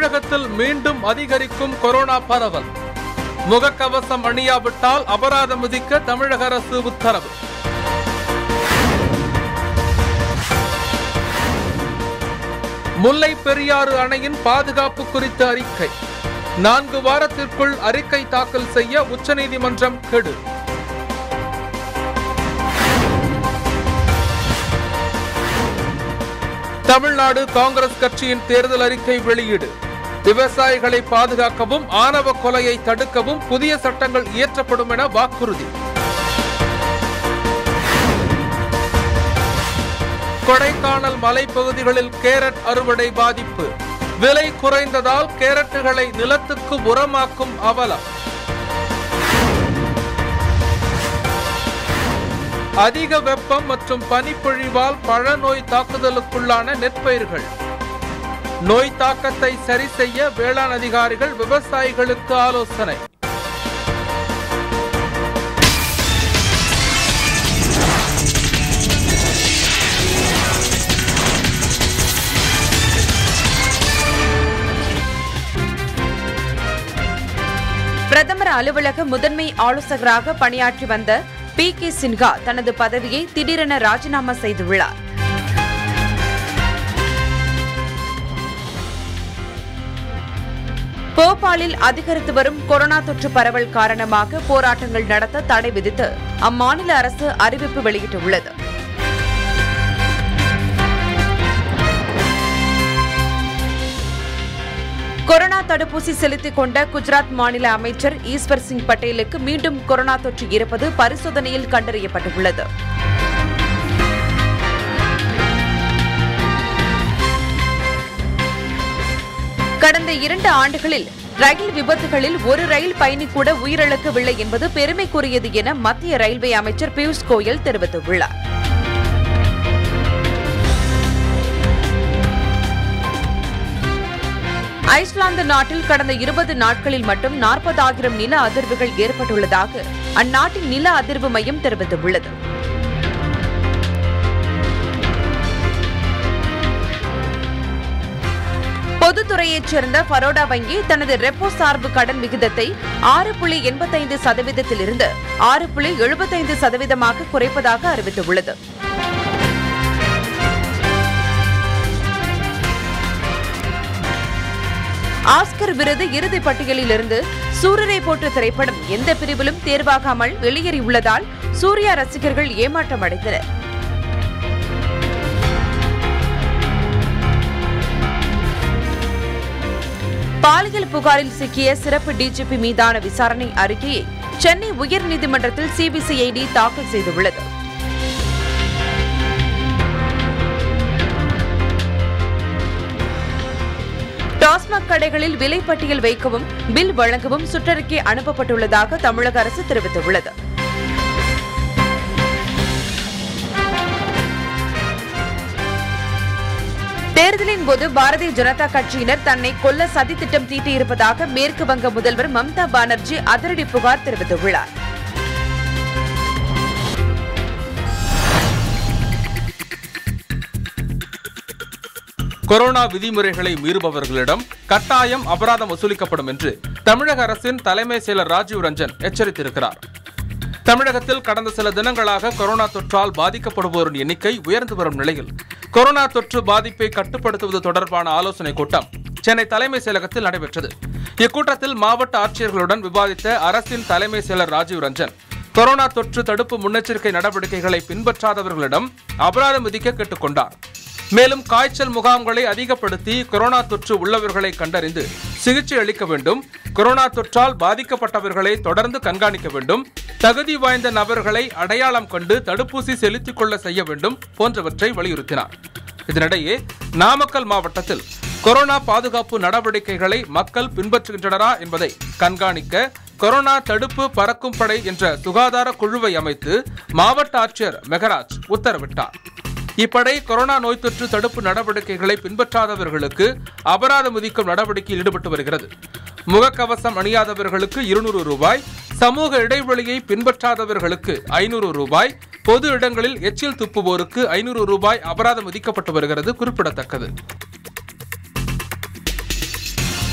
தமிழகத்தில் மீண்டும் அதிகரிக்கும் கொரோனா பரவல் முகக்கவசம் அணியாவிட்டால் அபராதம் விதிக்க தமிழக அரசு உத்தரவு முல்லை பெரியாறு அணையின் பாதுகாப்பு குறித்த அறிக்கை நான்கு வாரத்திற்குள் அறிக்கை தாக்கல் செய்ய உச்சநீதிமன்றம் கெடு தமிழ்நாடு காங்கிரஸ் கட்சியின் தேர்தல் அறிக்கை வெளியீடு விவசாயிகளை பாதுகாக்கவும் ஆணவ கொலையை தடுக்கவும் புதிய சட்டங்கள் இயற்றப்படும் என வாக்குறுதி கொடைக்கானல் மலைப்பகுதிகளில் கேரட் அறுவடை பாதிப்பு விலை குறைந்ததால் கேரட்டுகளை நிலத்துக்கு உரமாக்கும் அவலம் அதிக வெப்பம் மற்றும் பனிப்பொழிவால் பழநோய் தாக்குதலுக்குள்ளான நெற்பயிர்கள் நோய் தாக்கத்தை சரி செய்ய வேளாண் அதிகாரிகள் விவசாயிகளுக்கு ஆலோசனை பிரதமர் அலுவலக முதன்மை ஆலோசகராக பணியாற்றி வந்த பி கே சின்ஹா தனது பதவியை திடீரென ராஜினாமா செய்துள்ளார் போபாலில் அதிகரித்து வரும் கொரோனா தொற்று பரவல் காரணமாக போராட்டங்கள் நடத்த தடை விதித்து அம்மாநில அரசு அறிவிப்பு வெளியிட்டுள்ளது கொரோனா தடுப்பூசி செலுத்திக் கொண்ட குஜராத் மாநில அமைச்சர் ஈஸ்வர் சிங் பட்டேலுக்கு மீண்டும் கொரோனா தொற்று இருப்பது பரிசோதனையில் கண்டறியப்பட்டுள்ளது கடந்த இரண்டு ஆண்டுகளில் ரயில் விபத்துகளில் ஒரு ரயில் பயணி கூட உயிரிழக்கவில்லை என்பது பெருமைக்குரியது என மத்திய ரயில்வே அமைச்சர் பியூஷ் கோயல் தெரிவித்துள்ளார் ஐஸ்லாந்து நாட்டில் கடந்த இருபது நாட்களில் மட்டும் நாற்பதாயிரம் நில அதிர்வுகள் ஏற்பட்டுள்ளதாக அந்நாட்டின் நில அதிர்வு மையம் தெரிவித்துள்ளது பொதுத்துறையைச் சேர்ந்த பரோடா வங்கி தனது ரெப்போ சார்பு கடன் விகிதத்தை ஆறு புள்ளி எண்பத்தைந்து சதவீதத்திலிருந்து ஆறு புள்ளி எழுபத்தைந்து சதவீதமாக குறைப்பதாக அறிவித்துள்ளது ஆஸ்கர் விருது இறுதிப் பட்டியலிலிருந்து சூரரை போற்று திரைப்படம் எந்த பிரிவிலும் தேர்வாகாமல் வெளியேறியுள்ளதால் சூர்யா ரசிகர்கள் ஏமாற்றம் அடைந்தனர் பாலியல் புகாரில் சிக்கிய சிறப்பு டிஜிபி மீதான விசாரணை அறிக்கையை சென்னை உயர்நீதிமன்றத்தில் சிபிசிஐடி தாக்கல் செய்துள்ளது டாஸ்மாக் கடைகளில் விலைப்பட்டியல் வைக்கவும் பில் வழங்கவும் சுற்றறிக்கை அனுப்பப்பட்டுள்ளதாக தமிழக அரசு தெரிவித்துள்ளது தேர்தலின் போது பாரதிய ஜனதா கட்சியினர் தன்னை கொல்ல சதித்திட்டம் தீட்டியிருப்பதாக மேற்கு வங்க முதல்வர் மம்தா பானர்ஜி அதிரடி புகார் தெரிவித்துள்ளார் கொரோனா விதிமுறைகளை மீறுபவர்களிடம் கட்டாயம் அபராதம் வசூலிக்கப்படும் என்று தமிழக அரசின் தலைமை செயலர் ராஜீவ் ரஞ்சன் எச்சரித்திருக்கிறார் தமிழகத்தில் கடந்த சில தினங்களாக கொரோனா தொற்றால் பாதிக்கப்படுவோரின் எண்ணிக்கை உயர்ந்து வரும் நிலையில் கொரோனா தொற்று பாதிப்பை கட்டுப்படுத்துவது தொடர்பான ஆலோசனைக் கூட்டம் சென்னை தலைமை செயலகத்தில் நடைபெற்றது இக்கூட்டத்தில் மாவட்ட ஆட்சியர்களுடன் விவாதித்த அரசின் தலைமை செயலர் ராஜீவ் ரஞ்சன் கொரோனா தொற்று தடுப்பு முன்னெச்சரிக்கை நடவடிக்கைகளை பின்பற்றாதவர்களிடம் அபராதம் விதிக்க கேட்டுக்கொண்டார் மேலும் காய்ச்சல் முகாம்களை அதிகப்படுத்தி கொரோனா தொற்று உள்ளவர்களை கண்டறிந்து சிகிச்சை அளிக்க வேண்டும் கொரோனா தொற்றால் பாதிக்கப்பட்டவர்களை தொடர்ந்து கண்காணிக்க வேண்டும் தகுதி வாய்ந்த நபர்களை அடையாளம் கண்டு தடுப்பூசி செலுத்திக் கொள்ள செய்ய வேண்டும் போன்றவற்றை வலியுறுத்தினார் இதனிடையே நாமக்கல் மாவட்டத்தில் கொரோனா பாதுகாப்பு நடவடிக்கைகளை மக்கள் பின்பற்றுகின்றனரா என்பதை கண்காணிக்க கொரோனா தடுப்பு பறக்கும் படை என்ற சுகாதார குழுவை அமைத்து மாவட்ட ஆட்சியர் மெகராஜ் உத்தரவிட்டார் இப்படை கொரோனா நோய் தொற்று தடுப்பு நடவடிக்கைகளை பின்பற்றாதவர்களுக்கு அபராதம் விதிக்கும் நடவடிக்கையில் ஈடுபட்டு வருகிறது முகக்கவசம் அணியாதவர்களுக்கு இருநூறு ரூபாய் சமூக இடைவெளியை பின்பற்றாதவர்களுக்கு ஐநூறு ரூபாய் பொது இடங்களில் எச்சில் துப்புவோருக்கு ஐநூறு ரூபாய் அபராதம் விதிக்கப்பட்டு வருகிறது குறிப்பிடத்தக்கது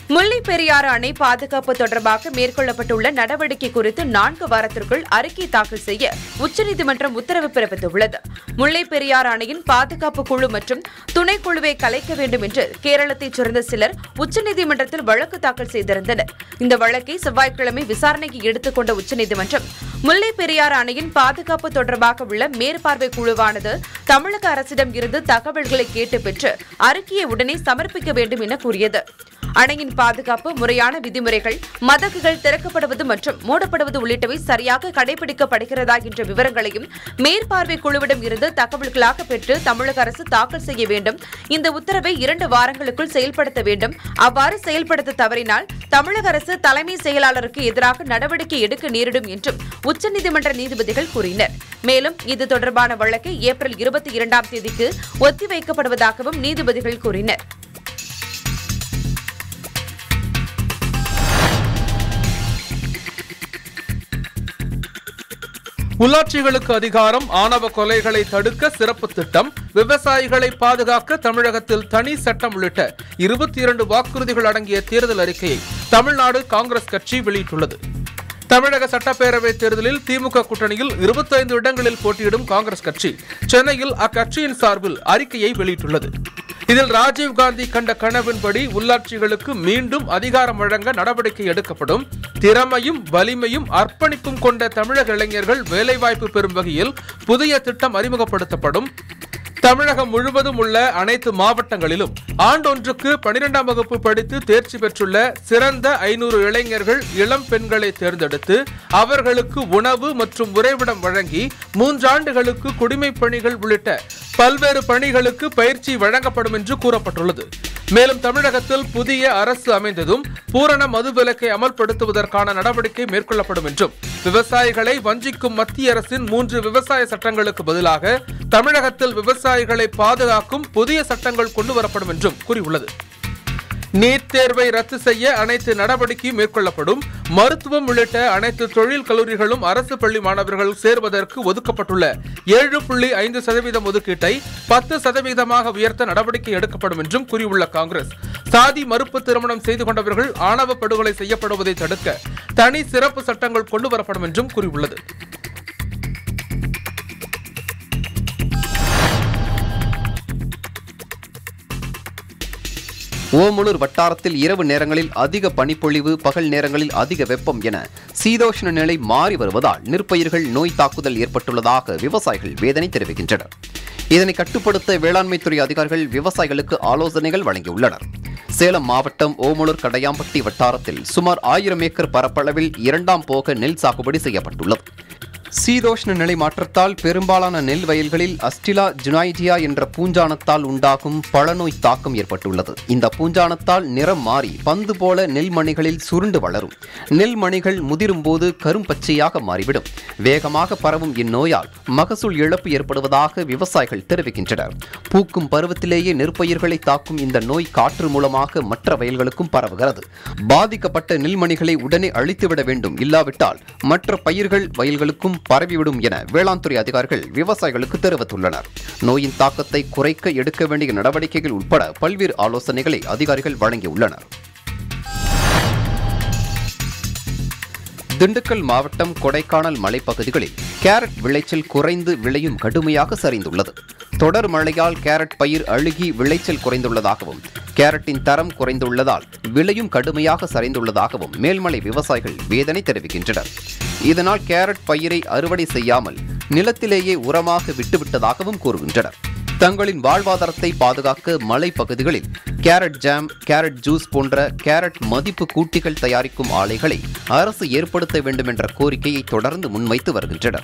முல்லை பெரியாறு அணை பாதுகாப்பு தொடர்பாக மேற்கொள்ளப்பட்டுள்ள நடவடிக்கை குறித்து நான்கு வாரத்திற்குள் அறிக்கை தாக்கல் செய்ய உச்சநீதிமன்றம் உத்தரவு பிறப்பித்துள்ளது முல்லை பெரியாறு அணையின் பாதுகாப்பு குழு மற்றும் துணைக்குழுவை கலைக்க வேண்டும் என்று கேரளத்தைச் சேர்ந்த சிலர் உச்சநீதிமன்றத்தில் வழக்கு தாக்கல் செய்திருந்தனர் இந்த வழக்கை செவ்வாய்க்கிழமை விசாரணைக்கு எடுத்துக்கொண்ட உச்சநீதிமன்றம் முல்லை பெரியாறு அணையின் பாதுகாப்பு தொடர்பாக உள்ள மேற்பார்வை குழுவானது தமிழக அரசிடம் இருந்து தகவல்களை கேட்டு பெற்று அறிக்கையை உடனே சமர்ப்பிக்க வேண்டும் என கூறியது அணையின் பாதுகாப்பு முறையான விதிமுறைகள் மதகுகள் திறக்கப்படுவது மற்றும் மூடப்படுவது உள்ளிட்டவை சரியாக கடைபிடிக்கப்படுகிறதா என்ற விவரங்களையும் மேற்பார்வை குழுவிடம் இருந்து தகவல்களாக பெற்று தமிழக அரசு தாக்கல் செய்ய வேண்டும் இந்த உத்தரவை இரண்டு வாரங்களுக்குள் செயல்படுத்த வேண்டும் அவ்வாறு செயல்படுத்த தவறினால் தமிழக அரசு தலைமை செயலாளருக்கு எதிராக நடவடிக்கை எடுக்க நேரிடும் என்றும் உச்சநீதிமன்ற நீதிபதிகள் கூறினர் மேலும் இது தொடர்பான வழக்கு ஏப்ரல் இருபத்தி இரண்டாம் தேதிக்கு ஒத்திவைக்கப்படுவதாகவும் நீதிபதிகள் கூறினர் உள்ளாட்சிகளுக்கு அதிகாரம் ஆணவ கொலைகளை தடுக்க சிறப்பு திட்டம் விவசாயிகளை பாதுகாக்க தமிழகத்தில் தனி சட்டம் உள்ளிட்ட இருபத்தி இரண்டு வாக்குறுதிகள் அடங்கிய தேர்தல் அறிக்கையை தமிழ்நாடு காங்கிரஸ் கட்சி வெளியிட்டுள்ளது தமிழக சட்டப்பேரவை தேர்தலில் திமுக கூட்டணியில் 25 இடங்களில் போட்டியிடும் காங்கிரஸ் கட்சி சென்னையில் அக்கட்சியின் சார்பில் அறிக்கையை வெளியிட்டுள்ளது இதில் ராஜீவ்காந்தி கண்ட கனவின்படி உள்ளாட்சிகளுக்கு மீண்டும் அதிகாரம் வழங்க நடவடிக்கை எடுக்கப்படும் திறமையும் வலிமையும் அர்ப்பணிப்பும் கொண்ட தமிழக இளைஞர்கள் வேலைவாய்ப்பு பெறும் வகையில் புதிய திட்டம் அறிமுகப்படுத்தப்படும் தமிழகம் முழுவதும் உள்ள அனைத்து மாவட்டங்களிலும் ஆண்டொன்றுக்கு பனிரெண்டாம் வகுப்பு படித்து தேர்ச்சி பெற்றுள்ள சிறந்த ஐநூறு இளைஞர்கள் இளம் பெண்களை தேர்ந்தெடுத்து அவர்களுக்கு உணவு மற்றும் உறைவிடம் வழங்கி மூன்றாண்டுகளுக்கு குடிமைப் பணிகள் உள்ளிட்ட பல்வேறு பணிகளுக்கு பயிற்சி வழங்கப்படும் என்று கூறப்பட்டுள்ளது மேலும் தமிழகத்தில் புதிய அரசு அமைந்ததும் பூரண மதுவிலக்கை அமல்படுத்துவதற்கான நடவடிக்கை மேற்கொள்ளப்படும் என்றும் விவசாயிகளை வஞ்சிக்கும் மத்திய அரசின் மூன்று விவசாய சட்டங்களுக்கு பதிலாக தமிழகத்தில் விவசாயிகளை பாதுகாக்கும் புதிய சட்டங்கள் கொண்டு வரப்படும் என்றும் கூறியுள்ளது நீட் தேர்வை ரத்து செய்ய அனைத்து நடவடிக்கையும் மேற்கொள்ளப்படும் மருத்துவம் உள்ளிட்ட அனைத்து தொழில் கல்லூரிகளும் அரசு பள்ளி மாணவர்கள் சேர்வதற்கு ஒதுக்கப்பட்டுள்ள ஏழு புள்ளி ஐந்து சதவீதம் ஒதுக்கீட்டை பத்து சதவீதமாக உயர்த்த நடவடிக்கை எடுக்கப்படும் என்றும் கூறியுள்ள காங்கிரஸ் சாதி மறுப்பு திருமணம் செய்து கொண்டவர்கள் ஆணவ படுகொலை செய்யப்படுவதை தடுக்க தனி சிறப்பு சட்டங்கள் கொண்டு வரப்படும் என்றும் கூறியுள்ளது ஓமலூர் வட்டாரத்தில் இரவு நேரங்களில் அதிக பனிப்பொழிவு பகல் நேரங்களில் அதிக வெப்பம் என சீதோஷ்ண நிலை மாறி வருவதால் நெற்பயிர்கள் நோய் தாக்குதல் ஏற்பட்டுள்ளதாக விவசாயிகள் வேதனை தெரிவிக்கின்றனர் இதனை கட்டுப்படுத்த வேளாண்மைத்துறை அதிகாரிகள் விவசாயிகளுக்கு ஆலோசனைகள் வழங்கியுள்ளனர் சேலம் மாவட்டம் ஓமலூர் கடையாம்பட்டி வட்டாரத்தில் சுமார் ஆயிரம் ஏக்கர் பரப்பளவில் இரண்டாம் போக நெல் சாகுபடி செய்யப்பட்டுள்ளது சீதோஷ்ண நிலை மாற்றத்தால் பெரும்பாலான நெல் வயல்களில் அஸ்டிலா ஜுனைடியா என்ற பூஞ்சானத்தால் உண்டாகும் பழநோய் தாக்கம் ஏற்பட்டுள்ளது இந்த பூஞ்சானத்தால் நிறம் மாறி பந்து போல நெல் மணிகளில் சுருண்டு வளரும் நெல் மணிகள் முதிரும் போது கரும்பச்சையாக மாறிவிடும் வேகமாக பரவும் இந்நோயால் மகசூல் இழப்பு ஏற்படுவதாக விவசாயிகள் தெரிவிக்கின்றனர் பூக்கும் பருவத்திலேயே நெற்பயிர்களை தாக்கும் இந்த நோய் காற்று மூலமாக மற்ற வயல்களுக்கும் பரவுகிறது பாதிக்கப்பட்ட நெல்மணிகளை உடனே அழித்துவிட வேண்டும் இல்லாவிட்டால் மற்ற பயிர்கள் வயல்களுக்கும் பரவிவிடும் என வேளாண் துறை அதிகாரிகள் விவசாயிகளுக்கு தெரிவித்துள்ளனர் நோயின் தாக்கத்தை குறைக்க எடுக்க வேண்டிய நடவடிக்கைகள் உட்பட பல்வேறு ஆலோசனைகளை அதிகாரிகள் வழங்கியுள்ளனர் திண்டுக்கல் மாவட்டம் கொடைக்கானல் மலைப்பகுதிகளில் கேரட் விளைச்சல் குறைந்து விளையும் கடுமையாக சரிந்துள்ளது தொடர் மழையால் கேரட் பயிர் அழுகி விளைச்சல் குறைந்துள்ளதாகவும் கேரட்டின் தரம் குறைந்துள்ளதால் விலையும் கடுமையாக சரிந்துள்ளதாகவும் மேல்மலை விவசாயிகள் வேதனை தெரிவிக்கின்றனர் இதனால் கேரட் பயிரை அறுவடை செய்யாமல் நிலத்திலேயே உரமாக விட்டுவிட்டதாகவும் கூறுகின்றனர் தங்களின் வாழ்வாதாரத்தை பாதுகாக்க மலைப்பகுதிகளில் கேரட் ஜாம் கேரட் ஜூஸ் போன்ற கேரட் மதிப்பு கூட்டிகள் தயாரிக்கும் ஆலைகளை அரசு ஏற்படுத்த வேண்டும் என்ற கோரிக்கையை தொடர்ந்து முன்வைத்து வருகின்றனர்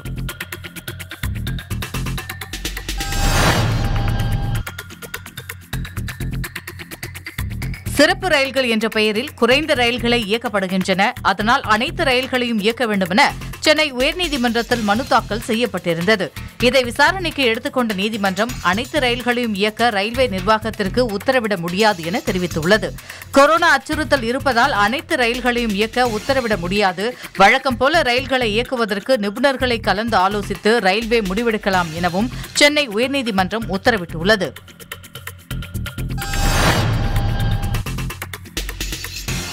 சிறப்பு ரயில்கள் என்ற பெயரில் குறைந்த ரயில்களை இயக்கப்படுகின்றன அதனால் அனைத்து ரயில்களையும் இயக்க வேண்டுமென சென்னை உயர்நீதிமன்றத்தில் மனு தாக்கல் செய்யப்பட்டிருந்தது இதை விசாரணைக்கு எடுத்துக்கொண்ட நீதிமன்றம் அனைத்து ரயில்களையும் இயக்க ரயில்வே நிர்வாகத்திற்கு உத்தரவிட முடியாது என தெரிவித்துள்ளது கொரோனா அச்சுறுத்தல் இருப்பதால் அனைத்து ரயில்களையும் இயக்க உத்தரவிட முடியாது வழக்கம் போல ரயில்களை இயக்குவதற்கு நிபுணர்களை கலந்து ஆலோசித்து ரயில்வே முடிவெடுக்கலாம் எனவும் சென்னை உயர்நீதிமன்றம் உத்தரவிட்டுள்ளது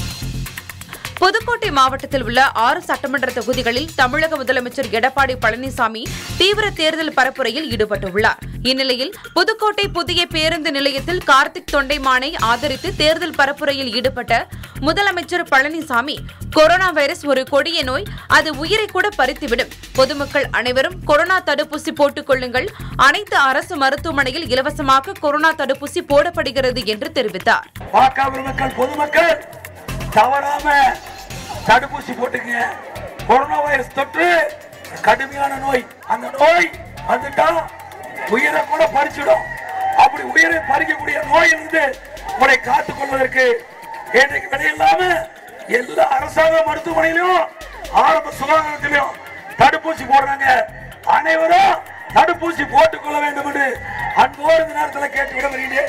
புதுக்கோட்டை மாவட்டத்தில் உள்ள ஆறு சட்டமன்ற தொகுதிகளில் தமிழக முதலமைச்சர் எடப்பாடி பழனிசாமி தீவிர தேர்தல் பரப்புரையில் ஈடுபட்டுள்ளார் இந்நிலையில் புதுக்கோட்டை புதிய பேருந்து நிலையத்தில் கார்த்திக் தொண்டைமானை ஆதரித்து தேர்தல் பரப்புரையில் ஈடுபட்ட முதலமைச்சர் பழனிசாமி கொரோனா வைரஸ் ஒரு கொடிய நோய் அது உயிரை கூட பறித்துவிடும் பொதுமக்கள் அனைவரும் கொரோனா தடுப்பூசி போட்டுக் கொள்ளுங்கள் அனைத்து அரசு மருத்துவமனையில் இலவசமாக கொரோனா தடுப்பூசி போடப்படுகிறது என்று தெரிவித்தார் வாக்காளர் மக்கள் பொதுமக்கள் தவறாம தடுப்பூசி போட்டுங்க கொரோனா வைரஸ் தொற்று கடுமையான நோய் அந்த நோய் வந்துட்டா உயிரை கூட பறிச்சிடும் அப்படி உயிரை பறிக்கக்கூடிய நோயிலிருந்து உங்களை காத்துக் கொள்வதற்கு இன்றைக்கு விடையில்லாம எல்லா அரசாங்க மருத்துவமனையிலும் ஆரம்ப சுகாதாரத்திலும் தடுப்பூசி போடுறாங்க அனைவரும் தடுப்பூசி போட்டுக் கொள்ள வேண்டும் என்று அன்போடு இந்த நேரத்தில் கேட்டு விட வருகிறேன்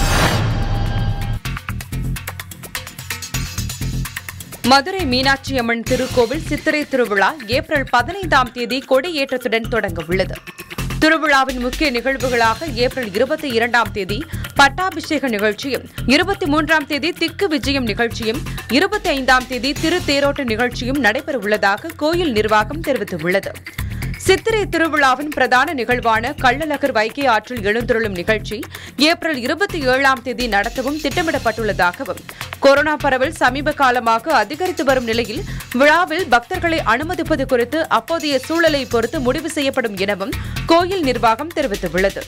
மதுரை மீனாட்சி அம்மன் திருக்கோவில் சித்திரை திருவிழா ஏப்ரல் பதினைந்தாம் தேதி கொடியேற்றத்துடன் தொடங்க உள்ளது திருவிழாவின் முக்கிய நிகழ்வுகளாக ஏப்ரல் இருபத்தி இரண்டாம் தேதி பட்டாபிஷேக நிகழ்ச்சியும் இருபத்தி மூன்றாம் தேதி திக்கு விஜயம் நிகழ்ச்சியும் இருபத்தி ஐந்தாம் தேதி திரு தேரோட்ட நிகழ்ச்சியும் நடைபெறவுள்ளதாக கோயில் நிர்வாகம் தெரிவித்துள்ளது சித்திரை திருவிழாவின் பிரதான நிகழ்வான கள்ளழகர் வைகை ஆற்றில் எழுந்துருளும் நிகழ்ச்சி ஏப்ரல் இருபத்தி ஏழாம் தேதி நடத்தவும் திட்டமிடப்பட்டுள்ளதாகவும் கொரோனா பரவல் சமீப காலமாக அதிகரித்து வரும் நிலையில் விழாவில் பக்தர்களை அனுமதிப்பது குறித்து அப்போதைய சூழலை பொறுத்து முடிவு செய்யப்படும் எனவும் கோயில் நிர்வாகம் தெரிவித்துள்ளது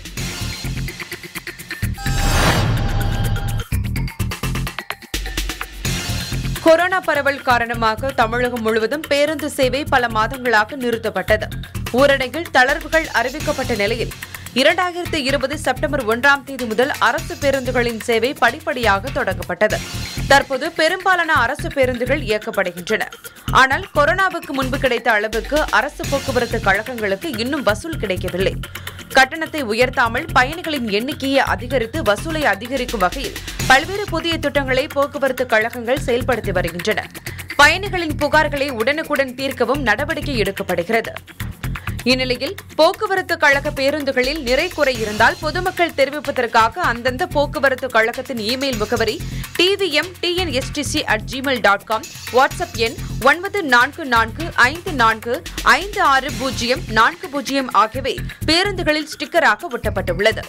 கொரோனா பரவல் காரணமாக தமிழகம் முழுவதும் பேருந்து சேவை பல மாதங்களாக நிறுத்தப்பட்டது ஊரடங்கில் தளர்வுகள் அறிவிக்கப்பட்ட நிலையில் இரண்டாயிரத்தி இருபது செப்டம்பர் ஒன்றாம் தேதி முதல் அரசு பேருந்துகளின் சேவை படிப்படியாக தொடங்கப்பட்டது தற்போது பெரும்பாலான அரசு பேருந்துகள் இயக்கப்படுகின்றன ஆனால் கொரோனாவுக்கு முன்பு கிடைத்த அளவுக்கு அரசு போக்குவரத்து கழகங்களுக்கு இன்னும் வசூல் கிடைக்கவில்லை கட்டணத்தை உயர்த்தாமல் பயணிகளின் எண்ணிக்கையை அதிகரித்து வசூலை அதிகரிக்கும் வகையில் பல்வேறு புதிய திட்டங்களை போக்குவரத்து கழகங்கள் செயல்படுத்தி வருகின்றன பயணிகளின் புகார்களை உடனுக்குடன் தீர்க்கவும் நடவடிக்கை எடுக்கப்படுகிறது இந்நிலையில் போக்குவரத்து கழக பேருந்துகளில் நிறை குறை இருந்தால் பொதுமக்கள் தெரிவிப்பதற்காக அந்தந்த போக்குவரத்து கழகத்தின் இமெயில் முகவரி TVM TNSTC at Gmail dot com WhatsApp எண் ஒன்பது நான்கு நான்கு ஐந்து நான்கு ஐந்து ஆறு பூஜ்ஜியம் நான்கு பூஜ்ஜியம் ஆகியவை பேருந்துகளில் ஸ்டிக்கராக ஒட்டப்பட்டுள்ளது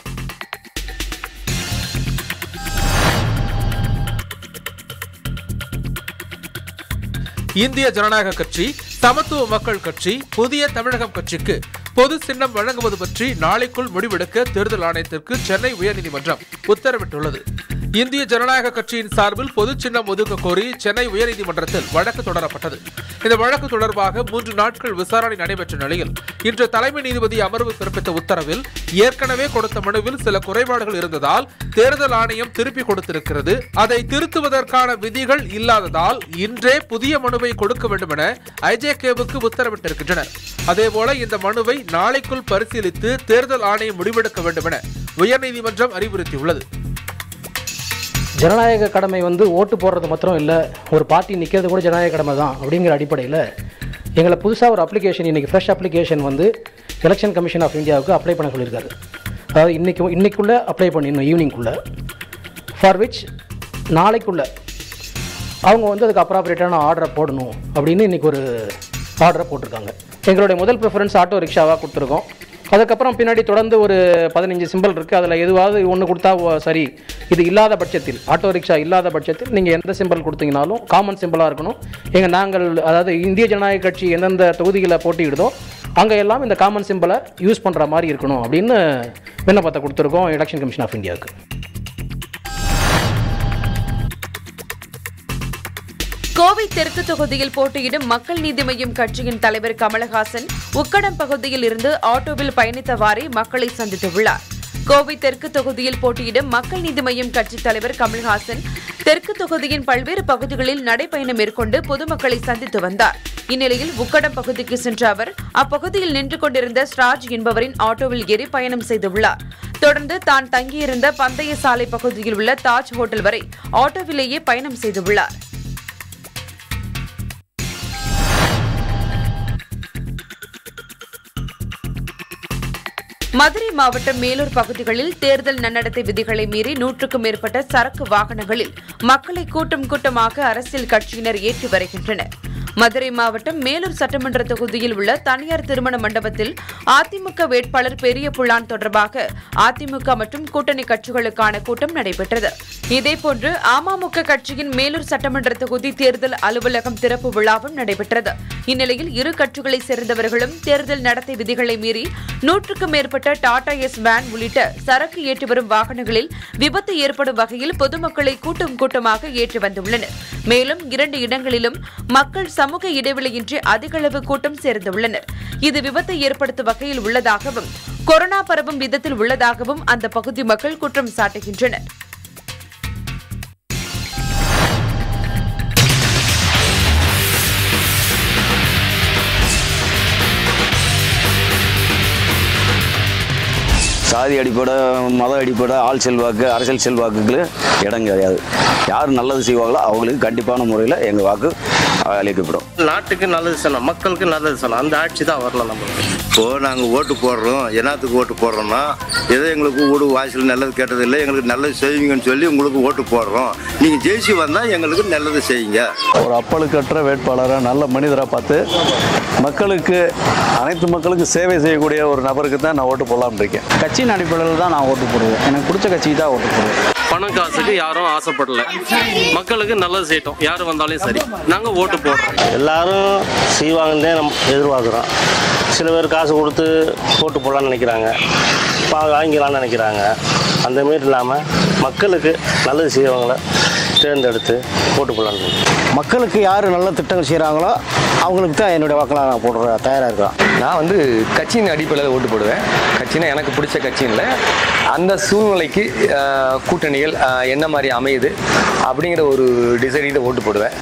இந்திய ஜனநாயக கட்சி சமத்துவ மக்கள் கட்சி புதிய தமிழகம் கட்சிக்கு பொது சின்னம் வழங்குவது பற்றி நாளைக்குள் முடிவெடுக்க தேர்தல் ஆணையத்திற்கு சென்னை உயர்நீதிமன்றம் உத்தரவிட்டுள்ளது இந்திய ஜனநாயக கட்சியின் சார்பில் பொது சின்னம் ஒதுக்க கோரி சென்னை உயர்நீதிமன்றத்தில் வழக்கு தொடரப்பட்டது இந்த வழக்கு தொடர்பாக மூன்று நாட்கள் விசாரணை நடைபெற்ற நிலையில் இன்று தலைமை நீதிபதி அமர்வு பிறப்பித்த உத்தரவில் ஏற்கனவே கொடுத்த மனுவில் சில குறைபாடுகள் இருந்ததால் தேர்தல் ஆணையம் திருப்பி கொடுத்திருக்கிறது அதை திருத்துவதற்கான விதிகள் இல்லாததால் இன்றே புதிய மனுவை கொடுக்க வேண்டும் என ஐஜேகேவுக்கு உத்தரவிட்டிருக்கின்றனர் அதேபோல இந்த மனுவை நாளைக்குள் பரிசீலித்து தேர்தல் ஆணையம் முடிவெடுக்க வேண்டும் என உயர்நீதிமன்றம் அறிவுறுத்தியுள்ளது ஜனநாயக கடமை வந்து ஓட்டு போடுறது மாத்திரம் இல்லை ஒரு பார்ட்டி நிற்கிறது கூட ஜனநாயக கடமை தான் அப்படிங்கிற அடிப்படையில் எங்களை புதுசாக ஒரு அப்ளிகேஷன் இன்றைக்கி ஃப்ரெஷ் அப்ளிகேஷன் வந்து எலெக்ஷன் கமிஷன் ஆஃப் இந்தியாவுக்கு அப்ளை பண்ண சொல்லியிருக்காரு அதாவது இன்றைக்கி இன்னைக்குள்ளே அப்ளை பண்ணிடணும் ஈவினிங்குள்ளே ஃபார் விச் நாளைக்குள்ளே அவங்க வந்து அதுக்கு அப்ராப்ரேட்டான ஆர்டரை போடணும் அப்படின்னு இன்றைக்கி ஒரு ஆர்டரை போட்டிருக்காங்க எங்களுடைய முதல் ப்ரிஃபரன்ஸ் ஆட்டோ ரிக்ஷாவாக கொடுத்துருக்கோம் அதுக்கப்புறம் பின்னாடி தொடர்ந்து ஒரு பதினஞ்சு சிம்பிள் இருக்குது அதில் எதுவாவது ஒன்று கொடுத்தா ஓ- சரி இது இல்லாத பட்சத்தில் ஆட்டோ ரிக்ஷா இல்லாத பட்சத்தில் நீங்கள் எந்த சிம்பிள் கொடுத்தீங்கனாலும் காமன் சிம்பிளாக இருக்கணும் எங்கள் நாங்கள் அதாவது இந்திய ஜனநாயக கட்சி எந்தெந்த தொகுதிகளை போட்டியிடுதோ அங்கே எல்லாம் இந்த காமன் சிம்பிளை யூஸ் பண்ணுற மாதிரி இருக்கணும் அப்படின்னு விண்ணப்பத்தை கொடுத்துருக்கோம் எலெக்ஷன் கமிஷன் ஆஃப் இந்தியாவுக்கு கோவை தெற்கு தொகுதியில் போட்டியிடும் மக்கள் நீதி மய்யம் கட்சியின் தலைவர் கமலஹாசன் உக்கடம் பகுதியில் இருந்து ஆட்டோவில் பயணித்தவாறே மக்களை சந்தித்துள்ளார் கோவை தெற்கு தொகுதியில் போட்டியிடும் மக்கள் நீதி மய்யம் கட்சித் தலைவர் கமல்ஹாசன் தெற்கு தொகுதியின் பல்வேறு பகுதிகளில் நடைபயணம் மேற்கொண்டு பொதுமக்களை சந்தித்து வந்தார் இந்நிலையில் உக்கடம் பகுதிக்கு சென்ற அவர் அப்பகுதியில் நின்று கொண்டிருந்த ஸ்ராஜ் என்பவரின் ஆட்டோவில் ஏறி பயணம் செய்துள்ளார் தொடர்ந்து தான் தங்கியிருந்த பந்தய சாலை பகுதியில் உள்ள தாஜ் ஹோட்டல் வரை ஆட்டோவிலேயே பயணம் செய்துள்ளார் மதுரை மாவட்டம் மேலூர் பகுதிகளில் தேர்தல் நன்னடத்தை விதிகளை மீறி நூற்றுக்கும் மேற்பட்ட சரக்கு வாகனங்களில் மக்களை கூட்டம் கூட்டமாக அரசியல் கட்சியினர் ஏற்றி வருகின்றனர் மதுரை மாவட்டம் மேலூர் சட்டமன்ற தொகுதியில் உள்ள தனியார் திருமண மண்டபத்தில் அதிமுக வேட்பாளர் பெரிய புள்ளான் தொடர்பாக அதிமுக மற்றும் கூட்டணி கட்சிகளுக்கான கூட்டம் நடைபெற்றது இதேபோன்று அமமுக கட்சியின் மேலூர் சட்டமன்ற தொகுதி தேர்தல் அலுவலகம் திறப்பு விழாவும் நடைபெற்றது இந்நிலையில் இரு கட்சிகளைச் சேர்ந்தவர்களும் தேர்தல் நடத்தை விதிகளை மீறி நூற்றுக்கும் மேற்பட்ட டாடா எஸ் வேன் உள்ளிட்ட சரக்கு ஏற்றி வரும் வாகனங்களில் விபத்து ஏற்படும் வகையில் பொதுமக்களை கூட்டம் கூட்டமாக ஏற்றி வந்துள்ளனர் மேலும் இரண்டு இடங்களிலும் மக்கள் சமூக இடைவெளியின்றி அதிக அளவு கூட்டம் சேர்ந்துள்ளனர் இது விபத்தை ஏற்படுத்தும் வகையில் உள்ளதாகவும் கொரோனா பரவும் விதத்தில் உள்ளதாகவும் அந்த பகுதி மக்கள் குற்றம் சாட்டுகின்றனர் சாதி அடிப்படை மத அடிப்படை ஆள் செல்வாக்கு அரசியல் செல்வாக்குக்கு இடம் கிடையாது யார் நல்லது செய்வாங்களோ அவங்களுக்கு கண்டிப்பான முறையில் எங்கள் வாக்கு அளிக்கப்படும் நாட்டுக்கு நல்லது செய்யணும் மக்களுக்கு நல்லது செய்யணும் அந்த ஆட்சி தான் வரலாம் நம்மளுக்கு இப்போ நாங்கள் ஓட்டு போடுறோம் என்னத்துக்கு ஓட்டு போடுறோம்னா ஏதோ எங்களுக்கு வீடு வாசல் நல்லது கேட்டது இல்லை எங்களுக்கு நல்லது செய்வீங்கன்னு சொல்லி உங்களுக்கு ஓட்டு போடுறோம் நீங்கள் ஜெயிச்சு வந்தால் எங்களுக்கு நல்லது செய்யுங்க ஒரு அப்பழுக்கற்ற வேட்பாளராக நல்ல மனிதராக பார்த்து மக்களுக்கு அனைத்து மக்களுக்கும் சேவை செய்யக்கூடிய ஒரு நபருக்கு தான் நான் ஓட்டு போடலாம்னு இருக்கேன் கட்சியின் அடிப்படையில் தான் நான் ஓட்டு போடுவேன் எனக்கு பிடிச்ச கட்சிக்கு தான் ஓட்டு போடுவேன் பணம் காசுக்கு யாரும் ஆசைப்படல மக்களுக்கு நல்லது செய்யட்டும் யார் வந்தாலும் சரி நாங்கள் ஓட்டு போடுறோம் எல்லாரும் செய்வாங்கன்னு நம்ம எதிர்பார்க்குறோம் சில பேர் காசு கொடுத்து போட்டு போடலான்னு நினைக்கிறாங்க பா வாங்கிக்கலாம்னு நினைக்கிறாங்க அந்த மாரி இல்லாமல் மக்களுக்கு நல்லது செய்யவங்கள தேர்ந்தெடுத்து போட்டு போடலான்னு மக்களுக்கு யார் நல்ல திட்டங்கள் செய்கிறாங்களோ அவங்களுக்கு தான் என்னுடைய வாக்கெல்லாம் நான் போடுற தயாராக இருக்கேன் நான் வந்து கட்சியின் அடிப்படையில் ஓட்டு போடுவேன் கட்சினா எனக்கு பிடிச்ச கட்சியில் அந்த சூழ்நிலைக்கு ஆஹ், கூட்டணிகள் ஆஹ், என்ன மாதிரி அமையுது அப்படிங்கிற ஒரு டிசைடில் ஓட்டு போடுவேன்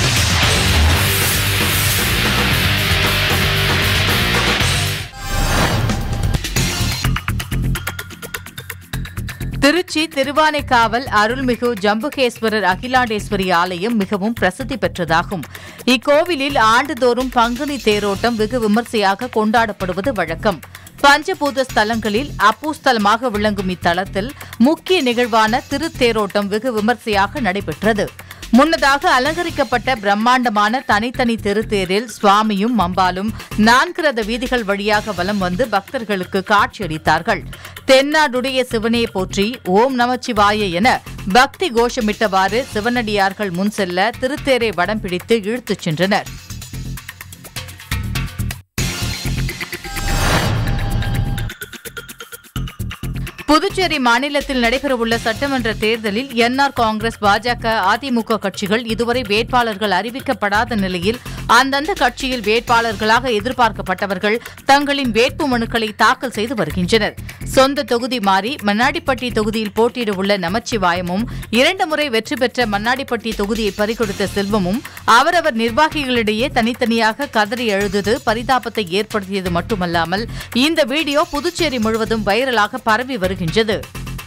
திருச்சி திருவானைக்காவல் அருள்மிகு ஜம்புகேஸ்வரர் அகிலாண்டேஸ்வரி ஆலயம் மிகவும் பிரசித்தி பெற்றதாகும் இக்கோவிலில் ஆண்டுதோறும் பங்குனி தேரோட்டம் வெகு விமர்சையாக கொண்டாடப்படுவது வழக்கம் பஞ்சபூத ஸ்தலங்களில் அப்பூஸ்தலமாக விளங்கும் இத்தலத்தில் முக்கிய நிகழ்வான திருத்தேரோட்டம் வெகு விமர்சையாக நடைபெற்றது முன்னதாக அலங்கரிக்கப்பட்ட பிரம்மாண்டமான தனித்தனி திருத்தேரில் சுவாமியும் மம்பாலும் நான்கு ரத வீதிகள் வழியாக வலம் வந்து பக்தர்களுக்கு காட்சியளித்தார்கள் தென்னாடுடைய சிவனே போற்றி ஓம் நமச்சிவாய என பக்தி கோஷமிட்டவாறு சிவனடியார்கள் முன் செல்ல திருத்தேரை வடம் பிடித்து இழுத்துச் சென்றனர் புதுச்சேரி மாநிலத்தில் நடைபெறவுள்ள சட்டமன்ற தேர்தலில் என்ஆர் காங்கிரஸ் பாஜக அதிமுக கட்சிகள் இதுவரை வேட்பாளர்கள் அறிவிக்கப்படாத நிலையில் அந்தந்த கட்சியில் வேட்பாளர்களாக எதிர்பார்க்கப்பட்டவர்கள் தங்களின் வேட்பு மனுக்களை தாக்கல் செய்து வருகின்றனர் சொந்த தொகுதி மாறி மண்ணாடிப்பட்டி தொகுதியில் போட்டியிடவுள்ள நமச்சிவாயமும் இரண்டு முறை வெற்றி பெற்ற மண்ணாடிப்பட்டி தொகுதியை பறிகொடுத்த செல்வமும் அவரவர் நிர்வாகிகளிடையே தனித்தனியாக கதறி எழுதுவது பரிதாபத்தை ஏற்படுத்தியது மட்டுமல்லாமல் இந்த வீடியோ புதுச்சேரி முழுவதும் வைரலாக பரவி வருகின்றது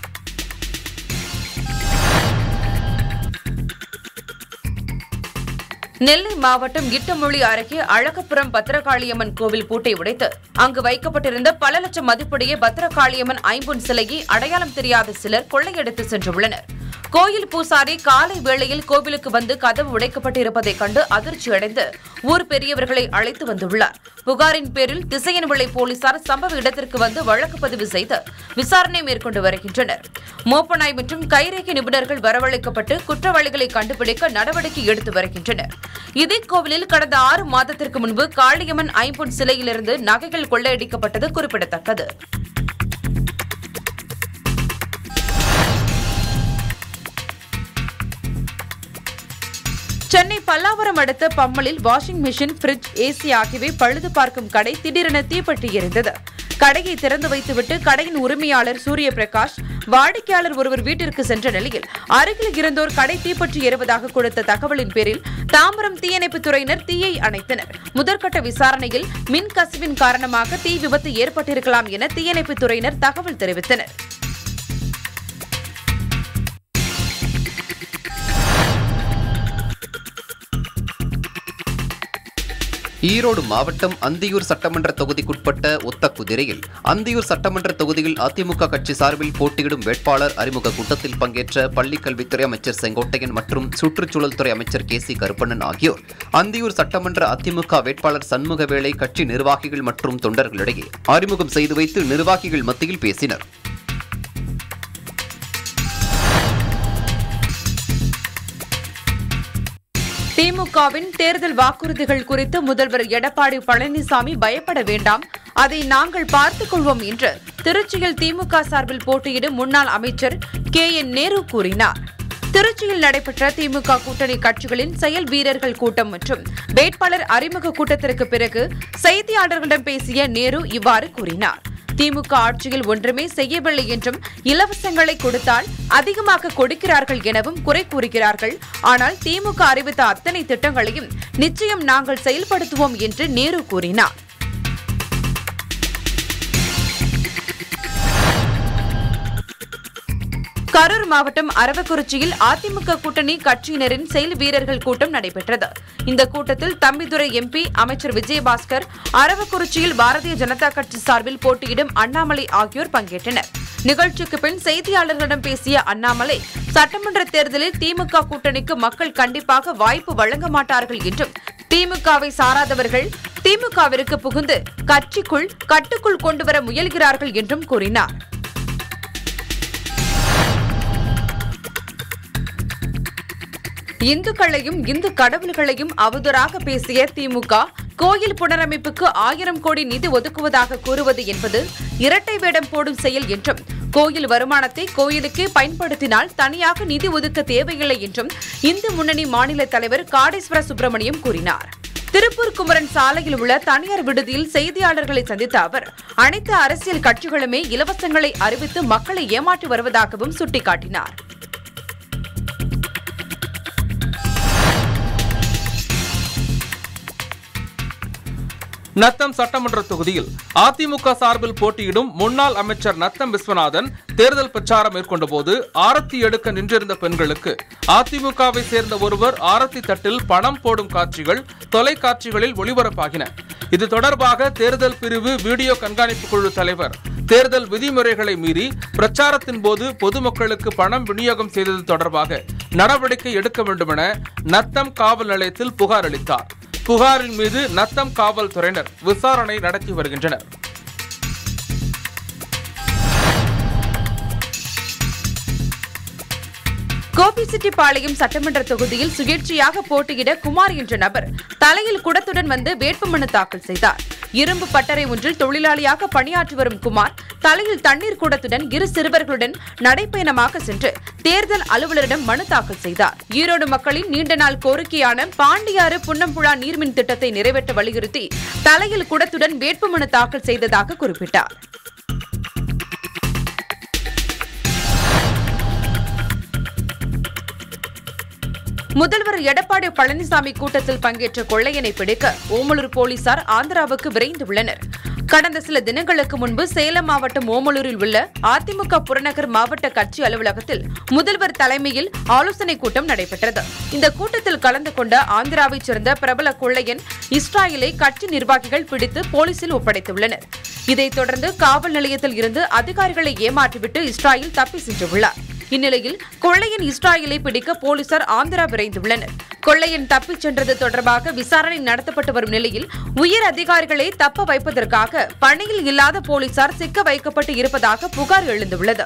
நெல்லை மாவட்டம் இட்டமொழி அருகே அழகப்புறம் பத்திரகாளியம்மன் கோவில் பூட்டை உடைத்து அங்கு வைக்கப்பட்டிருந்த பல லட்சம் மதிப்புடைய பத்திரகாளியம்மன் ஐம்பொன் சிலையை அடையாளம் தெரியாத சிலர் கொள்ளையடித்து சென்றுள்ளனர் கோயில் பூசாரி காலை வேளையில் கோவிலுக்கு வந்து கதவு உடைக்கப்பட்டிருப்பதைக் கண்டு அதிர்ச்சியடைந்து ஊர் பெரியவர்களை அழைத்து வந்துள்ளார் புகாரின் பேரில் திசையன்விளை போலீசார் சம்பவ இடத்திற்கு வந்து வழக்கு பதிவு செய்து விசாரணை மேற்கொண்டு வருகின்றனர் மோப்பநாய் மற்றும் கைரேகை நிபுணர்கள் வரவழைக்கப்பட்டு குற்றவாளிகளை கண்டுபிடிக்க நடவடிக்கை எடுத்து வருகின்றனர் இதே கோவிலில் கடந்த ஆறு மாதத்திற்கு முன்பு காளியம்மன் ஐம்பொன் சிலையிலிருந்து நகைகள் கொள்ளையடிக்கப்பட்டது குறிப்பிடத்தக்கது சென்னை பல்லாவரம் அடுத்த பம்மலில் வாஷிங் மிஷின் ஃபிரிட்ஜ் ஏசி ஆகியவை பழுது பார்க்கும் கடை திடீரென தீப்பற்றி எரிந்தது கடையை திறந்து வைத்துவிட்டு கடையின் உரிமையாளர் சூரிய பிரகாஷ் வாடிக்கையாளர் ஒருவர் வீட்டிற்கு சென்ற நிலையில் அருகில் இருந்தோர் கடை தீப்பற்றி எறுவதாக கொடுத்த தகவலின் பேரில் தாம்பரம் தீயணைப்புத் துறையினர் தீயை அணைத்தனர் முதற்கட்ட விசாரணையில் மின் கசிவின் காரணமாக தீ விபத்து ஏற்பட்டிருக்கலாம் என தீயணைப்புத் துறையினர் தகவல் தெரிவித்தனர் ஈரோடு மாவட்டம் அந்தியூர் சட்டமன்ற தொகுதிக்குட்பட்ட ஒத்தக்குதிரையில் அந்தியூர் சட்டமன்ற தொகுதியில் அதிமுக கட்சி சார்பில் போட்டியிடும் வேட்பாளர் அறிமுக கூட்டத்தில் பங்கேற்ற பள்ளிக் கல்வித்துறை அமைச்சர் செங்கோட்டையன் மற்றும் சுற்றுச்சூழல் துறை அமைச்சர் கே சி கருப்பண்ணன் ஆகியோர் அந்தியூர் சட்டமன்ற அதிமுக வேட்பாளர் சண்முகவேளை கட்சி நிர்வாகிகள் மற்றும் தொண்டர்களிடையே அறிமுகம் செய்து வைத்து நிர்வாகிகள் மத்தியில் பேசினர் திமுகவின் தேர்தல் வாக்குறுதிகள் குறித்து முதல்வர் எடப்பாடி பழனிசாமி பயப்பட வேண்டாம் அதை நாங்கள் பார்த்துக் கொள்வோம் என்று திருச்சியில் திமுக சார்பில் போட்டியிடும் முன்னாள் அமைச்சர் கே என் நேரு கூறினார் திருச்சியில் நடைபெற்ற திமுக கூட்டணி கட்சிகளின் செயல் வீரர்கள் கூட்டம் மற்றும் வேட்பாளர் அறிமுக கூட்டத்திற்கு பிறகு செய்தியாளர்களிடம் பேசிய நேரு இவ்வாறு கூறினார் திமுக ஆட்சியில் ஒன்றுமே செய்யவில்லை என்றும் இலவசங்களை கொடுத்தால் அதிகமாக கொடுக்கிறார்கள் எனவும் குறை கூறுகிறார்கள் ஆனால் திமுக அறிவித்த அத்தனை திட்டங்களையும் நிச்சயம் நாங்கள் செயல்படுத்துவோம் என்று நேரு கூறினார் கரூர் மாவட்டம் அரவக்குறிச்சியில் அதிமுக கூட்டணி கட்சியினரின் செயல் வீரர்கள் கூட்டம் நடைபெற்றது இந்த கூட்டத்தில் தம்பிதுரை எம்பி அமைச்சர் விஜயபாஸ்கர் அரவக்குறிச்சியில் பாரதிய ஜனதா கட்சி சார்பில் போட்டியிடும் அண்ணாமலை ஆகியோர் பங்கேற்றனர் நிகழ்ச்சிக்கு பின் செய்தியாளர்களிடம் பேசிய அண்ணாமலை சட்டமன்ற தேர்தலில் திமுக கூட்டணிக்கு மக்கள் கண்டிப்பாக வாய்ப்பு வழங்க மாட்டார்கள் என்றும் திமுகவை சாராதவர்கள் திமுகவிற்கு புகுந்து கட்சிக்குள் கட்டுக்குள் கொண்டுவர முயல்கிறார்கள் என்றும் கூறினார் இந்துக்களையும் இந்து கடவுள்களையும் அவதூறாக பேசிய திமுக கோயில் புனரமைப்புக்கு ஆயிரம் கோடி நிதி ஒதுக்குவதாக கூறுவது என்பது இரட்டை வேடம் போடும் செயல் என்றும் கோயில் வருமானத்தை கோயிலுக்கே பயன்படுத்தினால் தனியாக நிதி ஒதுக்க தேவையில்லை என்றும் இந்து முன்னணி மாநில தலைவர் காடேஸ்வர சுப்பிரமணியம் கூறினார் திருப்பூர் குமரன் சாலையில் உள்ள தனியார் விடுதியில் செய்தியாளர்களை சந்தித்த அவர் அனைத்து அரசியல் கட்சிகளுமே இலவசங்களை அறிவித்து மக்களை ஏமாற்றி வருவதாகவும் சுட்டிக்காட்டினார் நத்தம் சட்டமன்ற தொகுதியில் அதிமுக சார்பில் போட்டியிடும் முன்னாள் அமைச்சர் நத்தம் விஸ்வநாதன் தேர்தல் பிரச்சாரம் மேற்கொண்ட போது ஆரத்தி எடுக்க நின்றிருந்த பெண்களுக்கு அதிமுகவை சேர்ந்த ஒருவர் ஆரத்தி தட்டில் பணம் போடும் காட்சிகள் தொலைக்காட்சிகளில் ஒளிபரப்பாகின இது தொடர்பாக தேர்தல் பிரிவு வீடியோ கண்காணிப்பு குழு தலைவர் தேர்தல் விதிமுறைகளை மீறி பிரச்சாரத்தின் போது பொதுமக்களுக்கு பணம் விநியோகம் செய்தது தொடர்பாக நடவடிக்கை எடுக்க வேண்டுமென நத்தம் காவல் நிலையத்தில் புகார் அளித்தார் புகாரின் மீது நத்தம் காவல்துறையினர் விசாரணை நடத்தி வருகின்றனர் கோபிச்செட்டிப்பாளையம் சட்டமன்ற தொகுதியில் சுயேட்சையாக போட்டியிட குமார் என்ற நபர் தலையில் குடத்துடன் வந்து வேட்புமனு தாக்கல் செய்தார் இரும்பு பட்டறை ஒன்றில் தொழிலாளியாக பணியாற்றி வரும் குமார் தலையில் தண்ணீர் குடத்துடன் இரு சிறுவர்களுடன் நடைப்பயணமாக சென்று தேர்தல் அலுவலரிடம் மனு தாக்கல் செய்தார் ஈரோடு மக்களின் நீண்ட நாள் கோரிக்கையான பாண்டியாறு புன்னம்புழா நீர்மின் திட்டத்தை நிறைவேற்ற வலியுறுத்தி தலையில் குடத்துடன் வேட்புமனு தாக்கல் செய்ததாக குறிப்பிட்டார் முதல்வர் எடப்பாடி பழனிசாமி கூட்டத்தில் பங்கேற்ற கொள்ளையனை பிடிக்க ஓமலூர் போலீசார் ஆந்திராவுக்கு விரைந்துள்ளனர் கடந்த சில தினங்களுக்கு முன்பு சேலம் மாவட்டம் ஓமலூரில் உள்ள அதிமுக புறநகர் மாவட்ட கட்சி அலுவலகத்தில் முதல்வர் தலைமையில் ஆலோசனை கூட்டம் நடைபெற்றது இந்த கூட்டத்தில் கலந்து கொண்ட ஆந்திராவைச் சேர்ந்த பிரபல கொள்ளையன் இஸ்ராயலை கட்சி நிர்வாகிகள் பிடித்து போலீசில் ஒப்படைத்துள்ளனர் இதைத் தொடர்ந்து காவல் நிலையத்தில் இருந்து அதிகாரிகளை ஏமாற்றிவிட்டு இஸ்ராயல் தப்பி சென்றுள்ளார் இந்நிலையில் கொள்ளையன் இஸ்ராயலை பிடிக்க போலீசார் ஆந்திரா விரைந்துள்ளனர் கொள்ளையன் தப்பிச் சென்றது தொடர்பாக விசாரணை நடத்தப்பட்டு வரும் நிலையில் உயர் அதிகாரிகளை தப்ப வைப்பதற்காக பணியில் இல்லாத போலீசார் சிக்க வைக்கப்பட்டு இருப்பதாக புகார் எழுந்துள்ளது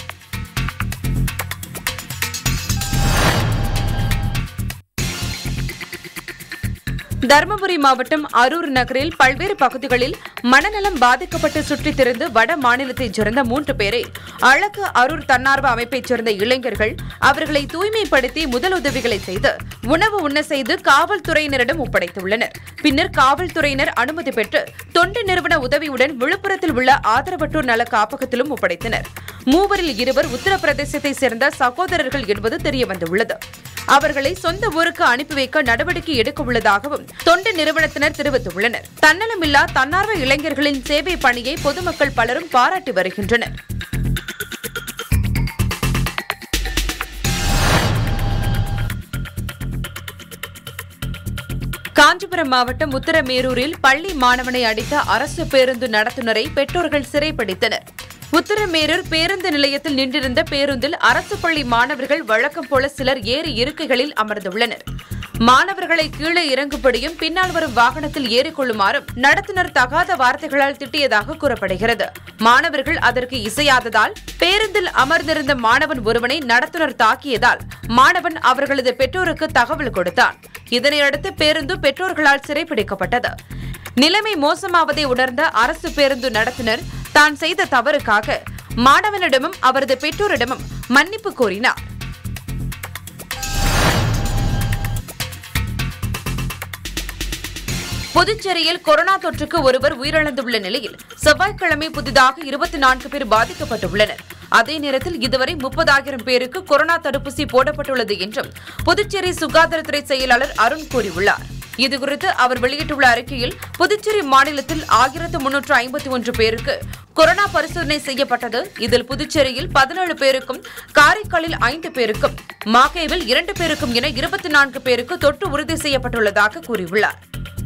தருமபுரி மாவட்டம் அரூர் நகரில் பல்வேறு பகுதிகளில் மனநலம் பாதிக்கப்பட்டு சுற்றித் திரிந்து வட மாநிலத்தைச் சேர்ந்த மூன்று பேரை அழகு அரூர் தன்னார்வ அமைப்பைச் சேர்ந்த இளைஞர்கள் அவர்களை தூய்மைப்படுத்தி முதலுதவிகளை செய்து உணவு உண்ண செய்து காவல்துறையினரிடம் ஒப்படைத்துள்ளனர் பின்னர் காவல்துறையினர் அனுமதி பெற்று தொண்டு நிறுவன உதவியுடன் விழுப்புரத்தில் உள்ள ஆதரவற்றோர் நல காப்பகத்திலும் ஒப்படைத்தனர் மூவரில் இருவர் உத்தரப்பிரதேசத்தைச் சேர்ந்த சகோதரர்கள் என்பது தெரியவந்துள்ளது அவர்களை சொந்த ஊருக்கு அனுப்பி வைக்க நடவடிக்கை எடுக்க உள்ளதாகவும் தொண்டு நிறுவனத்தினர் தெரிவித்துள்ளனர் தன்னலமில்லா தன்னார்வ இளைஞர்களின் சேவை பணியை பொதுமக்கள் பலரும் பாராட்டி வருகின்றனர் காஞ்சிபுரம் மாவட்டம் உத்தரமேரூரில் பள்ளி மாணவனை அடித்த அரசு பேருந்து நடத்துனரை பெற்றோர்கள் சிறைப்பிடித்தனர் உத்தரமேரூர் பேருந்து நிலையத்தில் நின்றிருந்த பேருந்தில் அரசு பள்ளி மாணவர்கள் வழக்கம் போல சிலர் ஏறி இருக்கைகளில் அமர்ந்துள்ளனர் மாணவர்களை கீழே இறங்கும்படியும் பின்னால் வரும் வாகனத்தில் ஏறிக்கொள்ளுமாறும் நடத்துனர் தகாத வார்த்தைகளால் திட்டியதாக கூறப்படுகிறது மாணவர்கள் அதற்கு இசையாததால் பேருந்தில் அமர்ந்திருந்த மாணவன் ஒருவனை நடத்துனர் தாக்கியதால் மாணவன் அவர்களது பெற்றோருக்கு தகவல் கொடுத்தான் இதனையடுத்து பேருந்து பெற்றோர்களால் சிறைப்பிடிக்கப்பட்டது நிலைமை மோசமாவதை உணர்ந்த அரசு பேருந்து நடத்துனர் தான் செய்த தவறுக்காக மாணவனிடமும் அவரது பெற்றோரிடமும் மன்னிப்பு கோரினார் புதுச்சேரியில் கொரோனா தொற்றுக்கு ஒருவர் உயிரிழந்துள்ள நிலையில் செவ்வாய்க்கிழமை புதிதாக இருபத்தி நான்கு பேர் பாதிக்கப்பட்டுள்ளனர் அதே நேரத்தில் இதுவரை முப்பதாயிரம் பேருக்கு கொரோனா தடுப்பூசி போடப்பட்டுள்ளது என்றும் புதுச்சேரி சுகாதாரத்துறை செயலாளர் அருண் கூறியுள்ளார் இதுகுறித்து அவர் வெளியிட்டுள்ள அறிக்கையில் புதுச்சேரி மாநிலத்தில் ஆயிரத்து முன்னூற்று ஐம்பத்தி ஒன்று பேருக்கு கொரோனா பரிசோதனை செய்யப்பட்டது இதில் புதுச்சேரியில் பதினேழு பேருக்கும் காரைக்காலில் ஐந்து பேருக்கும் மாகேவில் இரண்டு பேருக்கும் என இருபத்தி நான்கு பேருக்கு தொற்று உறுதி செய்யப்பட்டுள்ளதாக கூறியுள்ளார்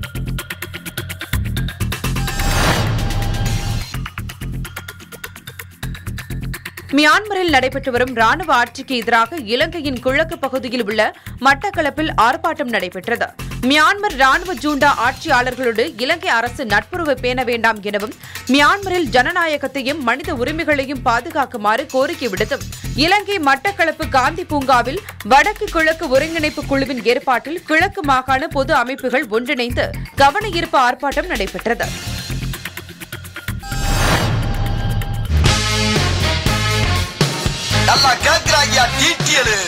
மியான்மரில் நடைபெற்று வரும் ராணுவ ஆட்சிக்கு எதிராக இலங்கையின் கிழக்கு பகுதியில் உள்ள மட்டக்களப்பில் ஆர்ப்பாட்டம் நடைபெற்றது மியான்மர் ராணுவ ஜூண்டா ஆட்சியாளர்களோடு இலங்கை அரசு நட்புறவு பேண வேண்டாம் எனவும் மியான்மரில் ஜனநாயகத்தையும் மனித உரிமைகளையும் பாதுகாக்குமாறு கோரிக்கை விடுத்தும் இலங்கை மட்டக்களப்பு காந்தி பூங்காவில் வடக்கு கிழக்கு ஒருங்கிணைப்பு குழுவின் ஏற்பாட்டில் கிழக்கு மாகாண பொது அமைப்புகள் ஒன்றிணைந்து கவன ஈர்ப்பு ஆர்ப்பாட்டம் நடைபெற்றது நல்லா கேக்குறாங்க டீட்டியலு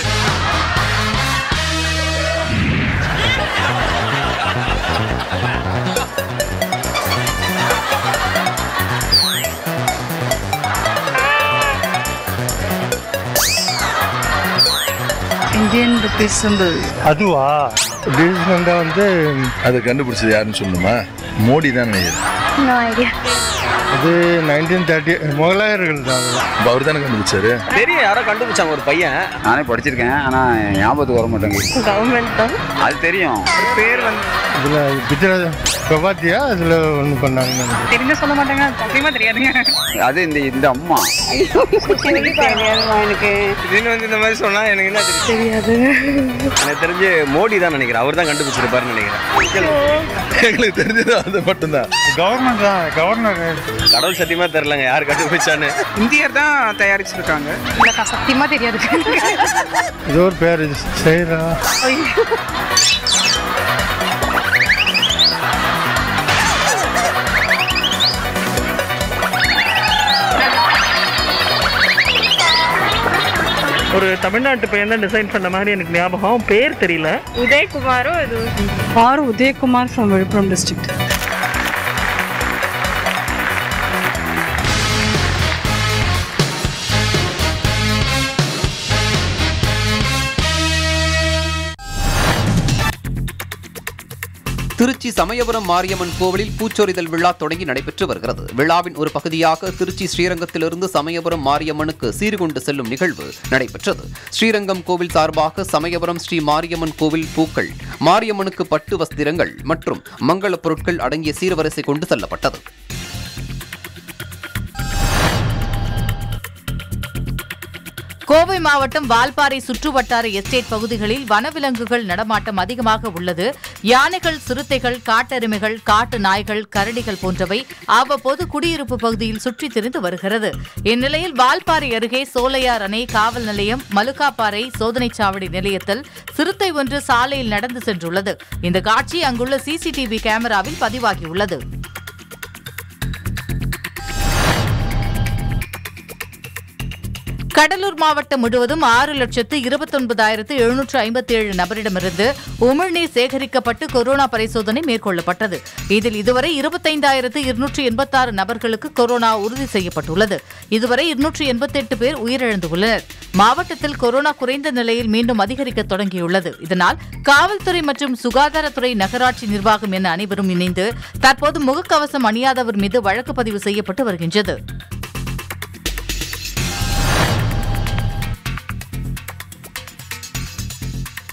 இந்தியன் ருபீஸ் சிம்பிள் அதுவா ரீசெண்டாக வந்து அதை கண்டுபிடிச்சது யாருன்னு சொல்லணுமா மோடி தான் நினைக்கிறேன் நோ ஐடியா அது நைன்டீன் தேர்ட்டி முகலாயர்கள் தான் அவர் தானே கண்டுபிடிச்சாரு தெரியும் யாரோ கண்டுபிடிச்சாங்க ஒரு பையன் நானே படிச்சிருக்கேன் ஆனால் ஞாபகத்துக்கு வர மாட்டேங்குது கவர்மெண்ட் தான் அது தெரியும் பேர் வந்து இதில் குஜராத் பிரபாத்தியா அதில் ஒன்று பண்ணாங்கன்னு நினைக்கிறேன். தெரிஞ்ச சொல்ல மாட்டாங்க சத்தியமா தெரியாதுங்க அது இந்த இந்த அம்மா எனக்கு திடீர்னு வந்து இந்த மாதிரி சொன்னா எனக்கு என்ன தெரியும் தெரியாது எனக்கு தெரிஞ்சு மோடி தான் நினைக்கிறேன் அவர் தான் கண்டுபிடிச்சிருப்பாருன்னு நினைக்கிறேன் எங்களுக்கு தெரிஞ்சது அது மட்டும்தான் கவர்மெண்ட் தான் கவர்னர் கடவுள் சத்தியமா தெரியலங்க யார் கண்டுபிடிச்சான்னு இந்தியர் தான் தயாரிச்சிருக்காங்க இல்லக்கா சத்தியமா தெரியாது ஏதோ ஒரு பேர் செய்கிறா ஒரு தமிழ்நாட்டு பையன் தான் டிசைன் பண்ண மாதிரி எனக்கு ஞாபகம் பேர் தெரியல உதயகுமாரோ இது R Udayakumar from Villupuram district Tiruchi Samayapuram Mariamman கோவிலில் பூச்சொரிதல் விழா தொடங்கி நடைபெற்று வருகிறது விழாவின் ஒரு பகுதியாக திருச்சி ஸ்ரீரங்கத்திலிருந்து சமயபுரம் மாரியம்மனுக்கு சீர்கொண்டு செல்லும் நிகழ்வு நடைபெற்றது ஸ்ரீரங்கம் கோவில் சார்பாக சமயபுரம் ஸ்ரீ மாரியம்மன் கோவில் பூக்கள் மாரியம்மனுக்கு பட்டு வஸ்திரங்கள் மற்றும் மங்களப் பொருட்கள் அடங்கிய சீர்வரிசை கொண்டு செல்லப்பட்டது கோவை மாவட்டம் வால்பாறை சுற்றுவட்டார எஸ்டேட் பகுதிகளில் வனவிலங்குகள் நடமாட்டம் அதிகமாக உள்ளது யானைகள் சிறுத்தைகள் காட்டெருமைகள் காட்டு நாய்கள் கரடிகள் போன்றவை அவ்வப்போது குடியிருப்பு பகுதியில் சுற்றித் திரிந்து வருகிறது இந்நிலையில் வால்பாறை அருகே சோலையார் அணை காவல் நிலையம் மலுக்காப்பாறை சோதனைச் சாவடி நிலையத்தில் சிறுத்தை ஒன்று சாலையில் நடந்து சென்றுள்ளது இந்த காட்சி அங்குள்ள சிசிடிவி கேமராவில் பதிவாகியுள்ளது கடலூர் மாவட்டம் முழுவதும் ஆறு லட்சத்து இருபத்தொன்பதாயிரத்து எழுநூற்று ஐம்பத்தி ஏழு நபரிடமிருந்து உமிழ்நீர் சேகரிக்கப்பட்டு கொரோனா பரிசோதனை மேற்கொள்ளப்பட்டது இதில் இதுவரை இருபத்தைந்தாயிரத்து இருநூற்று எண்பத்தாறு நபர்களுக்கு கொரோனா உறுதி செய்யப்பட்டுள்ளது இதுவரை இருநூற்று எண்பத்தெட்டு பேர் உயிரிழந்துள்ளனர் மாவட்டத்தில் கொரோனா குறைந்த நிலையில் மீண்டும் அதிகரிக்க தொடங்கியுள்ளது இதனால் காவல்துறை மற்றும் சுகாதாரத்துறை நகராட்சி நிர்வாகம் என அனைவரும் இணைந்து தற்போது முகக்கவசம் அணியாதவர் மீது வழக்கு பதிவு செய்யப்பட்டு வருகின்றது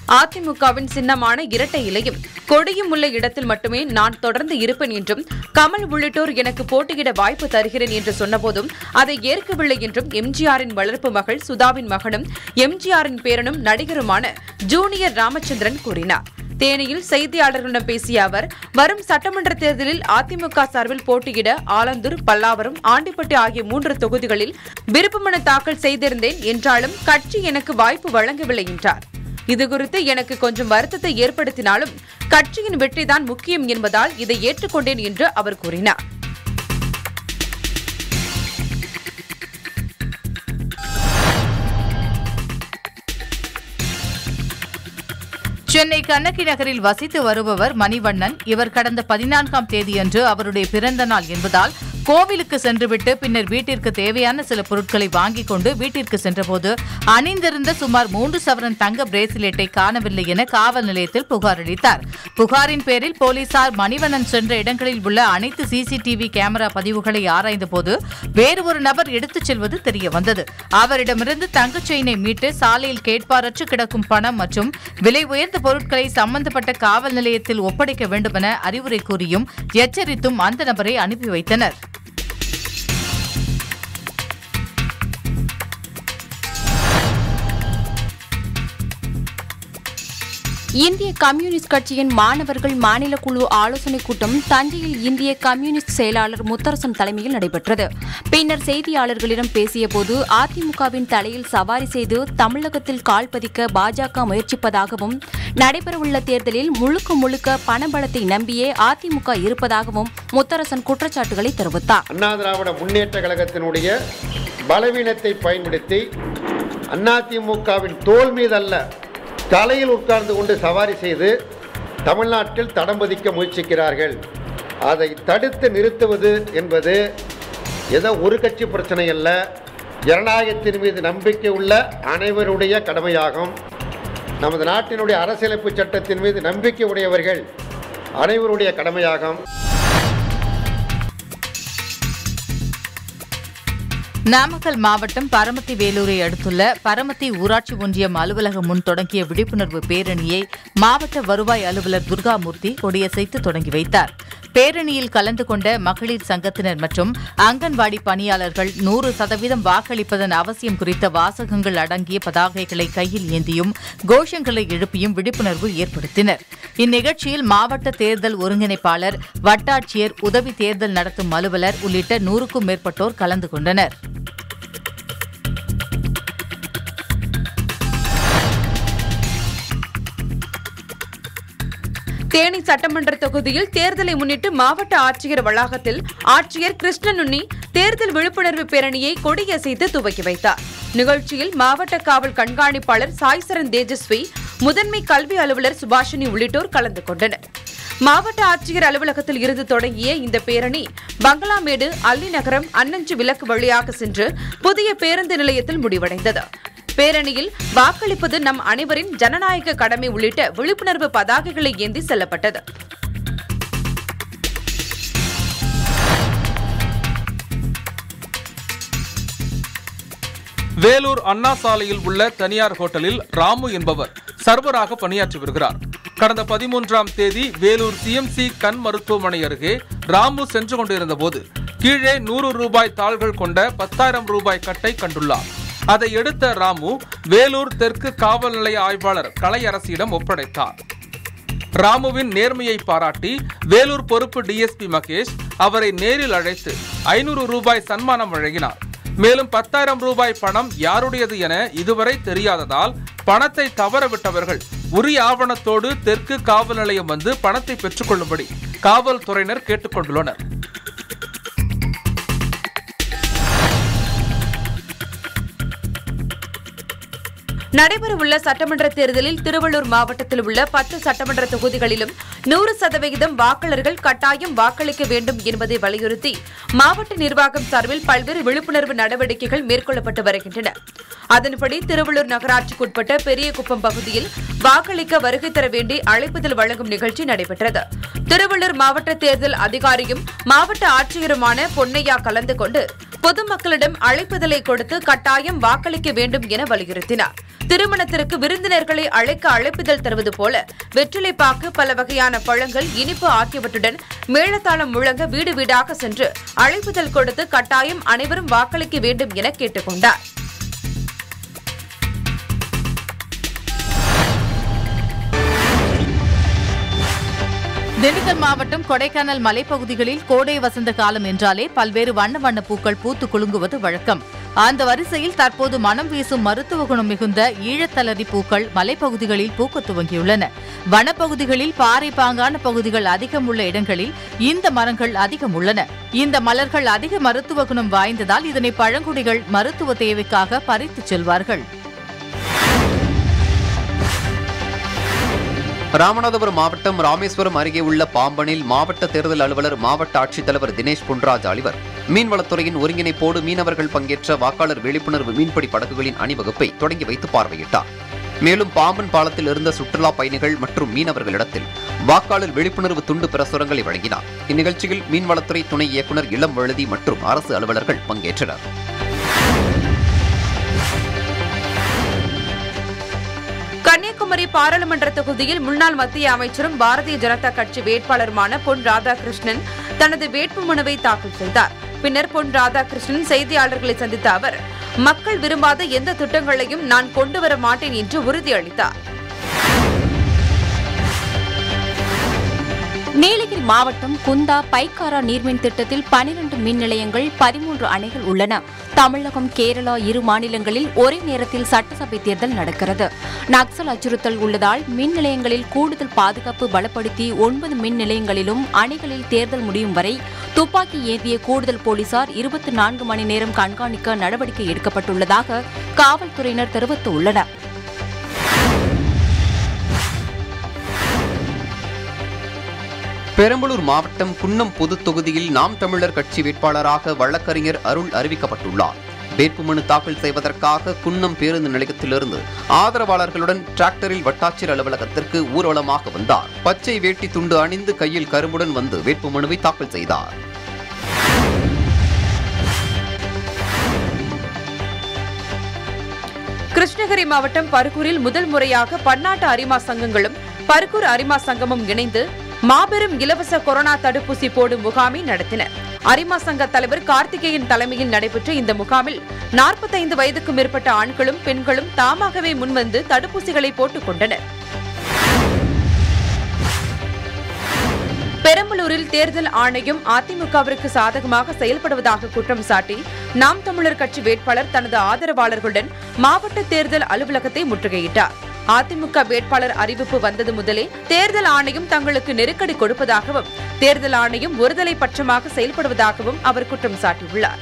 அதிமுகவின் சின்னமான இரட்டை இலையும் கொடியும் உள்ள இடத்தில் மட்டுமே நான் தொடர்ந்து இருப்பேன் என்றும் கமல் உள்ளிட்டோர் எனக்கு போட்டியிட வாய்ப்பு தருகிறேன் என்று சொன்னபோதும் அதை ஏற்கவில்லை என்றும் எம்ஜிஆரின் வளர்ப்பு மகள் சுதாவின் மகனும் எம்ஜிஆரின் பேரனும் நடிகருமான ஜூனியர் ராமச்சந்திரன் கூறினார் தேனியில் செய்தியாளர்களிடம் பேசிய அவர் வரும் சட்டமன்ற தேர்தலில் அதிமுக சார்பில் போட்டியிட ஆலந்தூர் பல்லாவரம் ஆண்டிப்பட்டி ஆகிய மூன்று தொகுதிகளில் விருப்பமனு தாக்கல் செய்திருந்தேன் என்றாலும் கட்சி எனக்கு வாய்ப்பு வழங்கவில்லை என்றார் இதுகுறித்து எனக்கு கொஞ்சம் வருத்தத்தை ஏற்படுத்தினாலும் கட்சியின் வெற்றிதான் முக்கியம் என்பதால் இதை ஏற்றுக்கொண்டேன் என்று அவர் கூறினார் சென்னை கண்ணகி நகரில் வசித்து வருபவர் மணிவண்ணன் இவர் கடந்த பதினான்காம் தேதியன்று அவருடைய பிறந்த நாள் என்பதால் கோவிலுக்கு சென்றுவிட்டு பின்னர் வீட்டிற்கு தேவையான சில பொருட்களை வாங்கிக் கொண்டு வீட்டிற்கு சென்றபோது அணிந்திருந்த சுமார் மூன்று சவரன் தங்க பிரேசிலெட்டை காணவில்லை என காவல் நிலையத்தில் புகார் அளித்தார் புகாரின் பேரில் போலீசார் மணிவண்ணன் சென்ற இடங்களில் உள்ள அனைத்து சிசிடிவி கேமரா பதிவுகளை ஆராய்ந்தபோது வேறு ஒரு நபர் எடுத்துச் செல்வது தெரிய வந்தது அவரிடமிருந்து தங்கச் செயினை மீட்டு சாலையில் கேட்பாரற்று கிடக்கும் பணம் மற்றும் விலை உயர்ந்த பொருட்களை சம்பந்தப்பட்ட காவல் நிலையத்தில் ஒப்படைக்க வேண்டுமென அறிவுரை கூறியும் எச்சரித்தும் அந்த நபரை அனுப்பி வைத்தனர் இந்திய கம்யூனிஸ்ட் கட்சியின் மாணவர்கள் மாநில குழு ஆலோசனைக் கூட்டம் தஞ்சையில் இந்திய கம்யூனிஸ்ட் செயலாளர் முத்தரசன் தலைமையில் நடைபெற்றது பின்னர் செய்தியாளர்களிடம் பேசியபோது அதிமுகவின் தலையில் சவாரி செய்து தமிழகத்தில் கால் பதிக்க பாஜக முயற்சிப்பதாகவும் நடைபெறவுள்ள தேர்தலில் முழுக்க முழுக்க பணபலத்தை நம்பியே அதிமுக இருப்பதாகவும் முத்தரசன் குற்றச்சாட்டுகளை தெரிவித்தார் அண்ணா திராவிட முன்னேற்ற கழகத்தினுடைய பலவீனத்தை பயன்படுத்தி அதிமுகவின் தோல் மீதல்ல தலையில் உட்கார்ந்து கொண்டு சவாரி செய்து தமிழ்நாட்டில் தடம் பதிக்க முயற்சிக்கிறார்கள் அதை தடுத்து நிறுத்துவது என்பது ஏதோ ஒரு கட்சி பிரச்சனை அல்ல ஜனநாயகத்தின் மீது நம்பிக்கை உள்ள அனைவருடைய கடமையாகும் நமது நாட்டினுடைய அரசியலமைப்பு சட்டத்தின் மீது நம்பிக்கை உடையவர்கள் அனைவருடைய கடமையாகும் நாமக்கல் மாவட்டம் பரமத்தி வேலூரை அடுத்துள்ள பரமத்தி ஊராட்சி ஒன்றியம் அலுவலகம் முன் தொடங்கிய விழிப்புணர்வு பேரணியை மாவட்ட வருவாய் அலுவலர் துர்காமூர்த்தி கொடியசைத்து தொடங்கி வைத்தார் பேரணியில் கலந்து கொண்ட மகளிர் சங்கத்தினர் மற்றும் அங்கன்வாடி பணியாளர்கள் நூறு சதவீதம் வாக்களிப்பதன் அவசியம் குறித்த வாசகங்கள் அடங்கிய பதாகைகளை கையில் ஏந்தியும் கோஷங்களை எழுப்பியும் விழிப்புணர்வு ஏற்படுத்தினர் இந்நிகழ்ச்சியில் மாவட்ட தேர்தல் ஒருங்கிணைப்பாளர் வட்டாட்சியர் உதவி தேர்தல் நடத்தும் அலுவலர் உள்ளிட்ட நூறுக்கும் மேற்பட்டோர் கலந்து கொண்டனர் தேனி சட்டமன்ற தொகுதியில் தேர்தலை முன்னிட்டு மாவட்ட ஆட்சியர் வளாகத்தில் ஆட்சியர் கிருஷ்ணனுண்ணி தேர்தல் விழிப்புணர்வு பேரணியை கொடியசைத்து துவக்கி வைத்தார் நிகழ்ச்சியில் மாவட்ட காவல் கண்காணிப்பாளர் சாய்சரன் தேஜஸ்வி முதன்மை கல்வி அலுவலர் சுபாஷினி உள்ளிட்டோர் கலந்து கொண்டனர் மாவட்ட ஆட்சியர் அலுவலகத்தில் இருந்து தொடங்கிய இந்த பேரணி பங்களாமேடு அல்லிநகரம் அன்னஞ்சு விலக்கு வழியாக சென்று புதிய பேருந்து நிலையத்தில் முடிவடைந்தது பேரணியில் வாக்களிப்பது நம் அனைவரின் ஜனநாயக கடமை உள்ளிட்ட விழிப்புணர்வு பதாகைகளை ஏந்தி செல்லப்பட்டது வேலூர் அண்ணா சாலையில் உள்ள தனியார் ஹோட்டலில் ராமு என்பவர் சர்வராக பணியாற்றி வருகிறார் கடந்த பதிமூன்றாம் தேதி வேலூர் சிஎம்சி கண் மருத்துவமனை அருகே ராமு சென்று கொண்டிருந்த போது கீழே நூறு ரூபாய் தாள்கள் கொண்ட பத்தாயிரம் ரூபாய் கட்டை கண்டுள்ளார் அதை எடுத்த ராமு வேலூர் தெற்கு காவல் நிலைய ஆய்வாளர் கலையரசியிடம் ஒப்படைத்தார் ராமுவின் நேர்மையை பாராட்டி வேலூர் பொறுப்பு டிஎஸ்பி மகேஷ் அவரை நேரில் அழைத்து ஐநூறு ரூபாய் சன்மானம் வழங்கினார் மேலும் பத்தாயிரம் ரூபாய் பணம் யாருடையது என இதுவரை தெரியாததால் பணத்தை தவறவிட்டவர்கள் உரிய ஆவணத்தோடு தெற்கு காவல் நிலையம் வந்து பணத்தை பெற்றுக்கொள்ளும்படி காவல்துறையினர் கேட்டுக்கொண்டுள்ளனர் நடைபெறவுள்ள சட்டமன்ற தேர்தலில் திருவள்ளூர் மாவட்டத்தில் உள்ள பத்து சட்டமன்ற தொகுதிகளிலும் நூறு சதவிகிதம் வாக்காளர்கள் கட்டாயம் வாக்களிக்க வேண்டும் என்பதை வலியுறுத்தி மாவட்ட நிர்வாகம் சார்பில் பல்வேறு விழிப்புணர்வு நடவடிக்கைகள் மேற்கொள்ளப்பட்டு வருகின்றன அதன்படி திருவள்ளூர் நகராட்சிக்குட்பட்ட பெரியகுப்பம் பகுதியில் வாக்களிக்க வருகை தர வேண்டி அழைப்புதல் வழங்கும் நிகழ்ச்சி நடைபெற்றது திருவள்ளூர் மாவட்ட தேர்தல் அதிகாரியும் மாவட்ட ஆட்சியருமான பொன்னையா கலந்து கொண்டு பொதுமக்களிடம் அழைப்புதலை கொடுத்து கட்டாயம் வாக்களிக்க வேண்டும் என வலியுறுத்தினார் திருமணத்திற்கு விருந்தினர்களை அழைக்க அழைப்புதல் தருவது போல வெற்றிலை பாக்கு பல வகையான பழங்கள் இனிப்பு ஆகியவற்றுடன் மேளதாளம் முழங்க வீடு வீடாக சென்று அழைப்புதல் கொடுத்து கட்டாயம் அனைவரும் வாக்களிக்க வேண்டும் என கேட்டுக் கொண்டார் திண்டுக்கல் மாவட்டம் கொடைக்கானல் மலைப்பகுதிகளில் கோடை வசந்த காலம் என்றாலே பல்வேறு வண்ண வண்ண பூக்கள் பூத்து குலுங்குவது வழக்கம் அந்த வரிசையில் தற்போது மனம் வீசும் மருத்துவ குணம் மிகுந்த ஈழத்தளரி பூக்கள் மலைப்பகுதிகளில் பூக்கத் துவங்கியுள்ளன வனப்பகுதிகளில் பாறை பாங்கான பகுதிகள் அதிகம் உள்ள இடங்களில் இந்த மரங்கள் அதிகம் உள்ளன இந்த மலர்கள் அதிக மருத்துவ குணம் வாய்ந்ததால் இதனை பழங்குடிகள் மருத்துவ தேவைக்காக பறித்துச் செல்வார்கள் ராமநாதபுரம் மாவட்டம் ராமேஸ்வரம் அருகே உள்ள பாம்பனில் மாவட்ட தேர்தல் அலுவலர் மாவட்ட ஆட்சித்தலைவர் தினேஷ் பொன்ராஜ் அலிவர் மீன்வளத்துறையின் ஒருங்கிணைப்போடு மீனவர்கள் பங்கேற்ற வாக்காளர் விழிப்புணர்வு மீன்பிடி படகுகளின் அணிவகுப்பை தொடங்கி வைத்து பார்வையிட்டார் மேலும் பாம்பன் பாலத்தில் இருந்த சுற்றுலா பயணிகள் மற்றும் மீனவர்களிடத்தில் வாக்காளர் விழிப்புணர்வு துண்டு பிரசுரங்களை வழங்கினார் இந்நிகழ்ச்சியில் மீன்வளத்துறை துணை இயக்குநர் இளம் வழுதி மற்றும் அரசு அலுவலர்கள் பங்கேற்றனர் கன்னியாகுமரி பாராளுமன்ற தொகுதியில் முன்னாள் மத்திய அமைச்சரும் பாரதிய ஜனதா கட்சி வேட்பாளருமான பொன் ராதாகிருஷ்ணன் தனது வேட்புமனுவை தாக்கல் செய்தார் பின்னர் பொன் ராதாகிருஷ்ணன் செய்தியாளர்களை சந்தித்த அவர் மக்கள் விரும்பாத எந்த திட்டங்களையும் நான் கொண்டு வர மாட்டேன் என்று உறுதியளித்தார் நீலகிரி மாவட்டம் குந்தா பைக்காரா நீர்மின் திட்டத்தில் பனிரண்டு மின் நிலையங்கள் பதிமூன்று அணைகள் உள்ளன தமிழகம் கேரளா இரு மாநிலங்களில் ஒரே நேரத்தில் சட்டசபை தேர்தல் நடக்கிறது நக்சல் அச்சுறுத்தல் உள்ளதால் மின் நிலையங்களில் கூடுதல் பாதுகாப்பு பலப்படுத்தி ஒன்பது மின் நிலையங்களிலும் அணைகளில் தேர்தல் முடியும் வரை துப்பாக்கி ஏந்திய கூடுதல் போலீசார் இருபத்தி நான்கு மணி நேரம் கண்காணிக்க நடவடிக்கை எடுக்கப்பட்டுள்ளதாக காவல்துறையினர் தெரிவித்துள்ளனர் பெரம்பலூர் மாவட்டம் குன்னம் பொது தொகுதியில் நாம் தமிழர் கட்சி வேட்பாளராக வழக்கறிஞர் அருள் அறிவிக்கப்பட்டுள்ளார் வேட்புமனு தாக்கல் செய்வதற்காக குன்னம் பேருந்து நிலையத்திலிருந்து ஆதரவாளர்களுடன் டிராக்டரில் வட்டாட்சியர் அலுவலகத்திற்கு ஊர்வலமாக வந்தார் பச்சை வேட்டி துண்டு அணிந்து கையில் கரும்புடன் வந்து வேட்புமனுவை தாக்கல் செய்தார் கிருஷ்ணகிரி மாவட்டம் பருக்கூரில் முதல் முறையாக பன்னாட்டு அரிமா சங்கங்களும் பருக்கூர் அரிமா சங்கமும் இணைந்து மாபெரும் இலவச கொரோனா தடுப்பூசி போடும் முகாமை நடத்தினர் அரிமா சங்க தலைவர் கார்த்திகேயன் தலைமையில் நடைபெற்ற இந்த முகாமில் நாற்பத்தைந்து வயதுக்கு மேற்பட்ட ஆண்களும் பெண்களும் தாமாகவே முன்வந்து தடுப்பூசிகளை போட்டுக் கொண்டனர் பெரம்பலூரில் தேர்தல் ஆணையம் அதிமுகவிற்கு சாதகமாக செயல்படுவதாக குற்றம் சாட்டி நாம் தமிழர் கட்சி வேட்பாளர் தனது ஆதரவாளர்களுடன் மாவட்ட தேர்தல் அலுவலகத்தை முற்றுகையிட்டார் அதிமுக வேட்பாளர் அறிவிப்பு வந்தது முதலே தேர்தல் ஆணையம் தங்களுக்கு நெருக்கடி கொடுப்பதாகவும் தேர்தல் ஆணையம் ஒருதலை பட்சமாக செயல்படுவதாகவும் அவர் குற்றம் சாட்டியுள்ளார்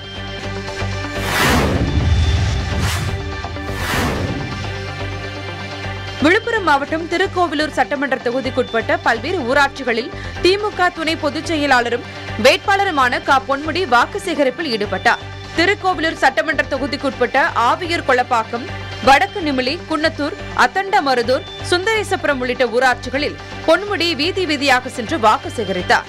விழுப்புரம் மாவட்டம் திருக்கோவிலூர் சட்டமன்ற தொகுதிக்குட்பட்ட பல்வேறு ஊராட்சிகளில் திமுக துணை பொதுச் செயலாளரும் வேட்பாளருமான க பொன்முடி வாக்கு சேகரிப்பில் ஈடுபட்டார் திருக்கோவிலூர் சட்டமன்ற தொகுதிக்குட்பட்ட ஆவியூர் கொளப்பாக்கம் வடக்கு நிமிலி குன்னத்தூர் அத்தண்டமருதூர் சுந்தரேசபுரம் உள்ளிட்ட ஊராட்சிகளில் பொன்முடி வீதி வீதியாக சென்று வாக்கு சேகரித்தார்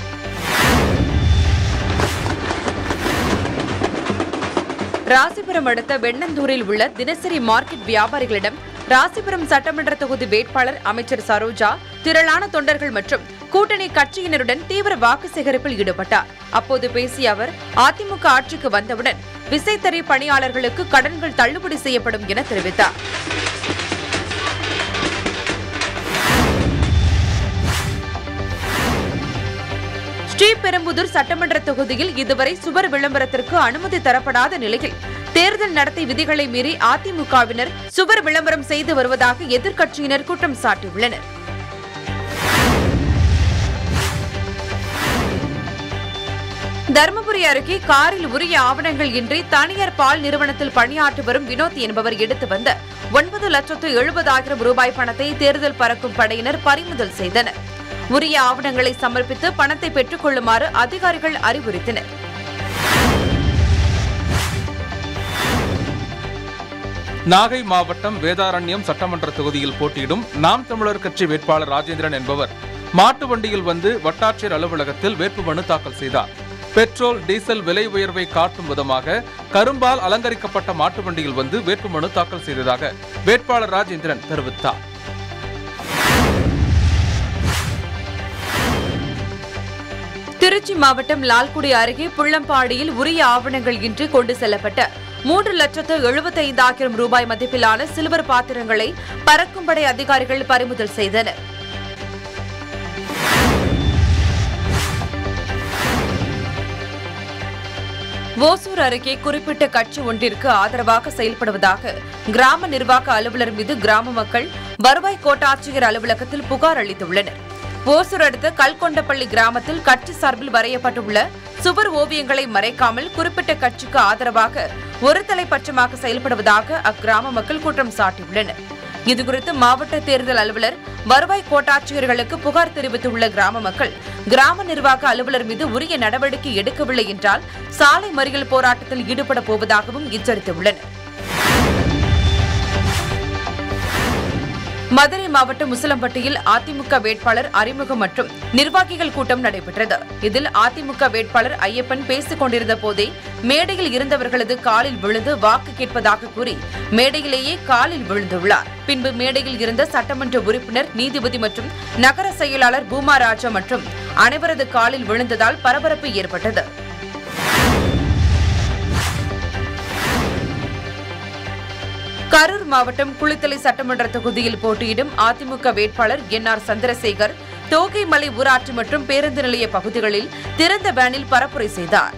ராசிபுரம் அடுத்த வெண்ணந்தூரில் உள்ள தினசரி மார்க்கெட் வியாபாரிகளிடம் ராசிபுரம் சட்டமன்ற தொகுதி வேட்பாளர் அமைச்சர் சரோஜா திரளான தொண்டர்கள் மற்றும் கூட்டணி கட்சியினருடன் தீவிர வாக்கு சேகரிப்பில் ஈடுபட்டார் அப்போது பேசிய அவர் அதிமுக ஆட்சிக்கு வந்தவுடன் விசைத்தறி பணியாளர்களுக்கு கடன்கள் தள்ளுபடி செய்யப்படும் என தெரிவித்தார் ஸ்ரீபெரும்புதூர் சட்டமன்ற தொகுதியில் இதுவரை சுவர் விளம்பரத்திற்கு அனுமதி தரப்படாத நிலையில் தேர்தல் நடத்தை விதிகளை மீறி அதிமுகவினர் சுவர் விளம்பரம் செய்து வருவதாக எதிர்க்கட்சியினர் குற்றம் சாட்டியுள்ளனர் தருமபுரி அருகே காரில் உரிய ஆவணங்கள் இன்றி தனியார் பால் நிறுவனத்தில் பணியாற்றி வரும் வினோத் என்பவர் எடுத்து வந்த ஒன்பது லட்சத்து எழுபதாயிரம் ரூபாய் பணத்தை தேர்தல் பறக்கும் படையினர் பறிமுதல் செய்தனர் உரிய ஆவணங்களை சமர்ப்பித்து பணத்தை பெற்றுக் கொள்ளுமாறு அதிகாரிகள் அறிவுறுத்தினர் நாகை மாவட்டம் வேதாரண்யம் சட்டமன்ற தொகுதியில் போட்டியிடும் நாம் தமிழர் கட்சி வேட்பாளர் ராஜேந்திரன் என்பவர் மாட்டு வண்டியில் வந்து வட்டாட்சியர் அலுவலகத்தில் வேட்புமனு தாக்கல் செய்தார் பெட்ரோல் டீசல் விலை உயர்வை காட்டும் விதமாக கரும்பால் அலங்கரிக்கப்பட்ட மாட்டு வண்டியில் வந்து வேட்புமனு தாக்கல் செய்ததாக வேட்பாளர் ராஜேந்திரன் தெரிவித்தார் திருச்சி மாவட்டம் லால்குடி அருகே புள்ளம்பாடியில் உரிய ஆவணங்கள் இன்றி கொண்டு செல்லப்பட்ட மூன்று லட்சத்து எழுபத்தைந்தாயிரம் ரூபாய் மதிப்பிலான சில்வர் பாத்திரங்களை பறக்கும்படை அதிகாரிகள் பறிமுதல் செய்தனர் ஓசூர் அருகே குறிப்பிட்ட கட்சி ஒன்றிற்கு ஆதரவாக செயல்படுவதாக கிராம நிர்வாக அலுவலர் மீது கிராம மக்கள் வருவாய் கோட்டாட்சியர் அலுவலகத்தில் புகார் அளித்துள்ளனர் ஓசூர் அடுத்த கல்கொண்டப்பள்ளி கிராமத்தில் கட்சி சார்பில் வரையப்பட்டுள்ள சுவர் ஓவியங்களை மறைக்காமல் குறிப்பிட்ட கட்சிக்கு ஆதரவாக ஒரு தலைப்பட்சமாக செயல்படுவதாக அக்கிராம மக்கள் குற்றம் சாட்டியுள்ளனர் இதுகுறித்து மாவட்ட தேர்தல் அலுவலர் வருவாய் கோட்டாட்சியர்களுக்கு புகார் தெரிவித்துள்ள கிராம மக்கள் கிராம நிர்வாக அலுவலர் மீது உரிய நடவடிக்கை எடுக்கவில்லை என்றால் சாலை மறியல் போராட்டத்தில் ஈடுபட போவதாகவும் எச்சரித்துள்ளனர் மதுரை மாவட்டம் முசலம்பட்டியில் அதிமுக வேட்பாளர் அறிமுகம் மற்றும் நிர்வாகிகள் கூட்டம் நடைபெற்றது இதில் அதிமுக வேட்பாளர் ஐயப்பன் பேசிக் கொண்டிருந்த போதே மேடையில் இருந்தவர்களது காலில் விழுந்து வாக்கு கேட்பதாக கூறி மேடையிலேயே காலில் விழுந்துள்ளார் பின்பு மேடையில் இருந்த சட்டமன்ற உறுப்பினர் நீதிபதி மற்றும் நகர செயலாளர் பூமா ராஜா மற்றும் அனைவரது காலில் விழுந்ததால் பரபரப்பு ஏற்பட்டது கரூர் மாவட்டம் குளித்தலை சட்டமன்ற தொகுதியில் போட்டியிடும் அதிமுக வேட்பாளர் என் ஆர் சந்திரசேகர் தோகைமலை ஊராட்சி மற்றும் பேருந்து நிலைய பகுதிகளில் திறந்த வேனில் பரப்புரை செய்தார்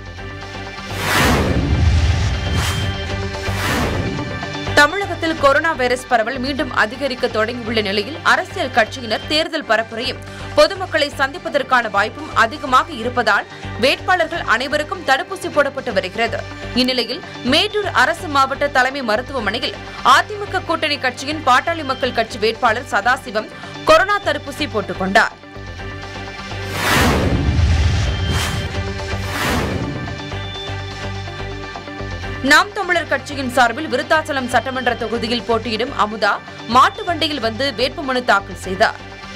தமிழகத்தில் கொரோனா வைரஸ் பரவல் மீண்டும் அதிகரிக்க தொடங்கியுள்ள நிலையில் அரசியல் கட்சியினர் தேர்தல் பரப்புரையும் பொதுமக்களை சந்திப்பதற்கான வாய்ப்பும் அதிகமாக இருப்பதால் வேட்பாளர்கள் அனைவருக்கும் தடுப்பூசி போடப்பட்டு வருகிறது இந்நிலையில் மேட்டூர் அரசு மாவட்ட தலைமை மருத்துவமனையில் அதிமுக கூட்டணி கட்சியின் பாட்டாளி மக்கள் கட்சி வேட்பாளர் சதாசிவம் கொரோனா தடுப்பூசி போட்டுக் கொண்டார் நாம் தமிழர் கட்சியின் சார்பில் விருத்தாச்சலம் சட்டமன்ற தொகுதியில் போட்டியிடும் அமுதா மாட்டு வண்டியில் வந்து வேட்புமனு தாக்கல் செய்தார்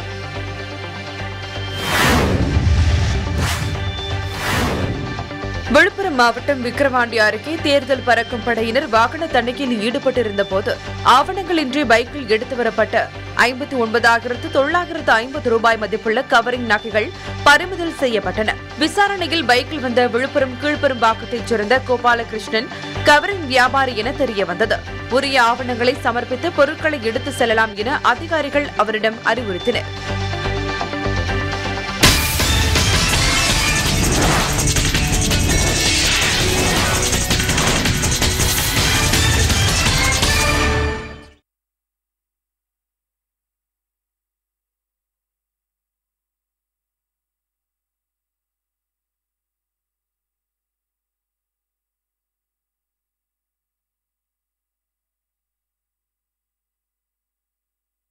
விழுப்புரம் மாவட்டம் விக்கிரவாண்டி அருகே தேர்தல் பறக்கும் படையினர் வாகன தணிக்கையில் ஈடுபட்டிருந்த போது ஆவணங்களின்றி பைக்கில் எடுத்து வரப்பட்ட ஐம்பத்தி ஒன்பதாயிரத்து தொள்ளாயிரத்து ஐம்பது ரூபாய் மதிப்புள்ள கவரிங் நகைகள் பறிமுதல் செய்யப்பட்டன விசாரணையில் பைக்கில் வந்த விழுப்புரம் கீழ்பெரும்பாக்கத்தைச் சேர்ந்த கோபாலகிருஷ்ணன் கவரிங் வியாபாரி என தெரிய வந்தது உரிய ஆவணங்களை சமர்ப்பித்து பொருட்களை எடுத்து செல்லலாம் என அதிகாரிகள் அவரிடம் அறிவுறுத்தினர்